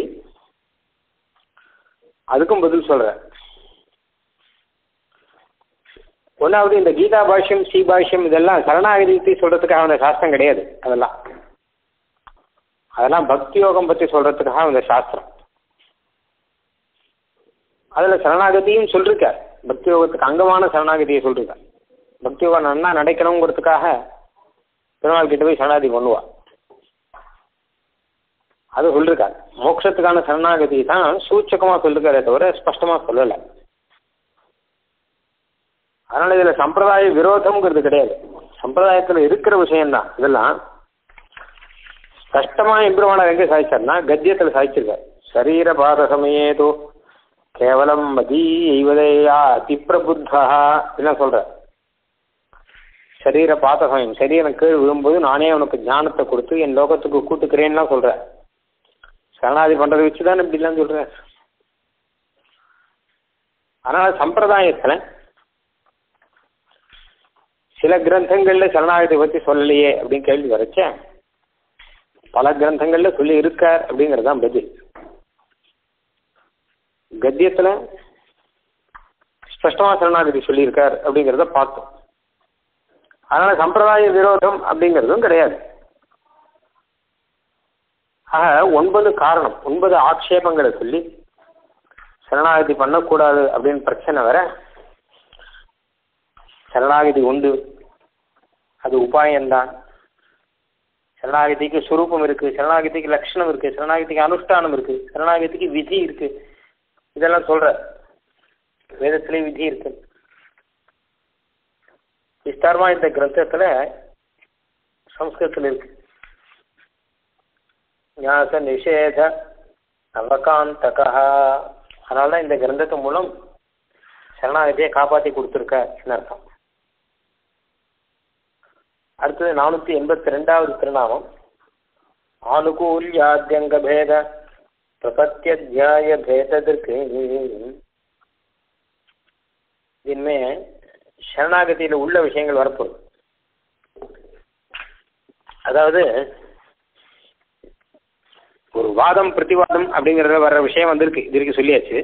அதுக்கும் பதில் சொல்றேன் ஒன்றாவது இந்த கீதா பாஷ்யம் ஸ்ரீ பாஷ்யம் இதெல்லாம் சரணாகதி சொல்றதுக்காக அந்த சாஸ்திரம் கிடையாது அதெல்லாம் அதெல்லாம் பக்தி யோகம் பற்றி சொல்றதுக்காக அந்த சாஸ்திரம் அதில் சரணாகதியும் சொல்லிருக்கார் பக்தி யோகத்துக்கு அங்கமான சரணாகதியை சொல்லிருக்கார் பக்தி யோகம் நன்னா நடக்கணுங்கிறதுக்காக பெருமாள் கிட்ட போய் சரணாகதி பண்ணுவா அது சொல்லிருக்கார் மோட்சத்துக்கான சரணாகதி தான் சூச்சகமாக சொல்லிருக்காரே தவிர ஸ்பஷ்டமாக சொல்லலை அதனால இதில் சம்பிரதாய விரோதம்ங்கிறது கிடையாது சம்பிரதாயத்தில் இருக்கிற விஷயம்தான் இதெல்லாம் ஸ்பஷ்டமாக எம்பெருமானார் எங்கே சாதிச்சார்னா கத்தியத்தில் சாதிச்சிருக்கார் சரீர பாத சமயேதோ கேவலம் மதி எய்வதையா அதிப்பிரபுத்தா இதெல்லாம் சொல்ற சரீர பாத சமயம் சரீரம் கீழ் விழும்போது நானே உனக்கு ஞானத்தை கொடுத்து என் லோகத்துக்கு கூட்டுக்கிறேன்லாம் சொல்கிறேன் சரணாதி பண்ணுறதை வச்சு தான் இப்படிலாம் சொல்கிறேன் அதனால் சம்பிரதாயத்தில் சில கிரந்தங்களில் சரணாகதி பற்றி சொல்லலையே அப்படின்னு கேள்வி வரைச்சேன் பல கிரந்தங்களில் சொல்லி இருக்கார் அப்படிங்கிறது தான் பதில் கத்தியத்தில் ஸ்பஷ்டமாக சரணாகதி சொல்லியிருக்கார் அப்படிங்கிறத பார்த்தோம் அதனால சம்பிரதாய விரோதம் அப்படிங்கிறதும் கிடையாது ஆக ஒன்பது காரணம் ஒன்பது ஆட்சேபங்களை சொல்லி சரணாகதி பண்ணக்கூடாது அப்படின்னு பிரச்சனை வர சரணாகதி உண்டு அது உபாயம்தான் சரணாகதிக்கு சுரூபம் இருக்கு சரணாகதிக்கு லட்சணம் இருக்கு சரணாகதிக்கு அனுஷ்டானம் இருக்கு சரணாகதிக்கு விதி இருக்கு இதெல்லாம் சொல்ற வேதத்திலே விதி இருக்கு விஸ்தாரமா இந்த கிரந்தத்துல சம்ஸ்கிருதத்தில் இருக்கு ஞாச நிஷேத நவகாந்தகா அதனால இந்த கிரந்தத்து மூலம் சரணாகதியை காப்பாற்றி கொடுத்துருக்க அர்த்தம் அடுத்தது நானூற்றி எண்பத்தி ரெண்டாவது திருநாமம் ஆனுகூல்யாத்தியங்க பேத பிரபத்தியத்தியாய பேதத்திற்கு இனிமே சரணாகதியில் உள்ள விஷயங்கள் வரப்போகுது அதாவது ஒரு வாதம் பிரதிவாதம் அப்படிங்கிறத வர்ற விஷயம் வந்திருக்கு இது வரைக்கும் சொல்லியாச்சு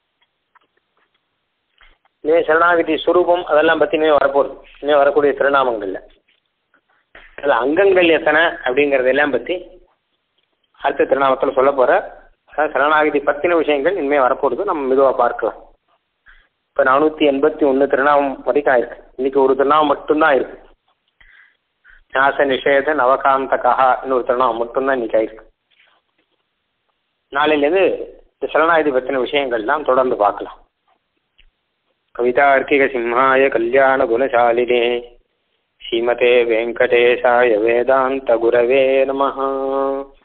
இனிமே சரணாகதி சுரூபம் அதெல்லாம் பற்றி இனிமே வரப்போகுது இனிமே வரக்கூடிய திருநாமங்கள்ல அதில் அங்கங்கள் எத்தனை அப்படிங்கிறதெல்லாம் பற்றி அடுத்த திருநாமத்தில் சொல்ல போகிற சரணாகதி பற்றின விஷயங்கள் இனிமேல் வரப்போகிறது நம்ம மெதுவாக பார்க்கலாம் இப்போ நானூற்றி எண்பத்தி ஒன்று திருநாமம் வரைக்கும் ஆயிருக்கு இன்னைக்கு ஒரு திருநாமம் மட்டும்தான் இருக்கு ஞாச நிஷேத நவகாந்தகா இன்னொரு திருநாமம் மட்டும்தான் இன்னைக்கு ஆயிருக்கு நாளையிலேருந்து இந்த சரணாகதி பற்றின விஷயங்கள்லாம் தொடர்ந்து பார்க்கலாம் கவிதார்க்கிக சிம்ஹாய கல்யாண குணசாலினே श्रीमते वेङ्कटेशाय वेदान्तगुरवे नमः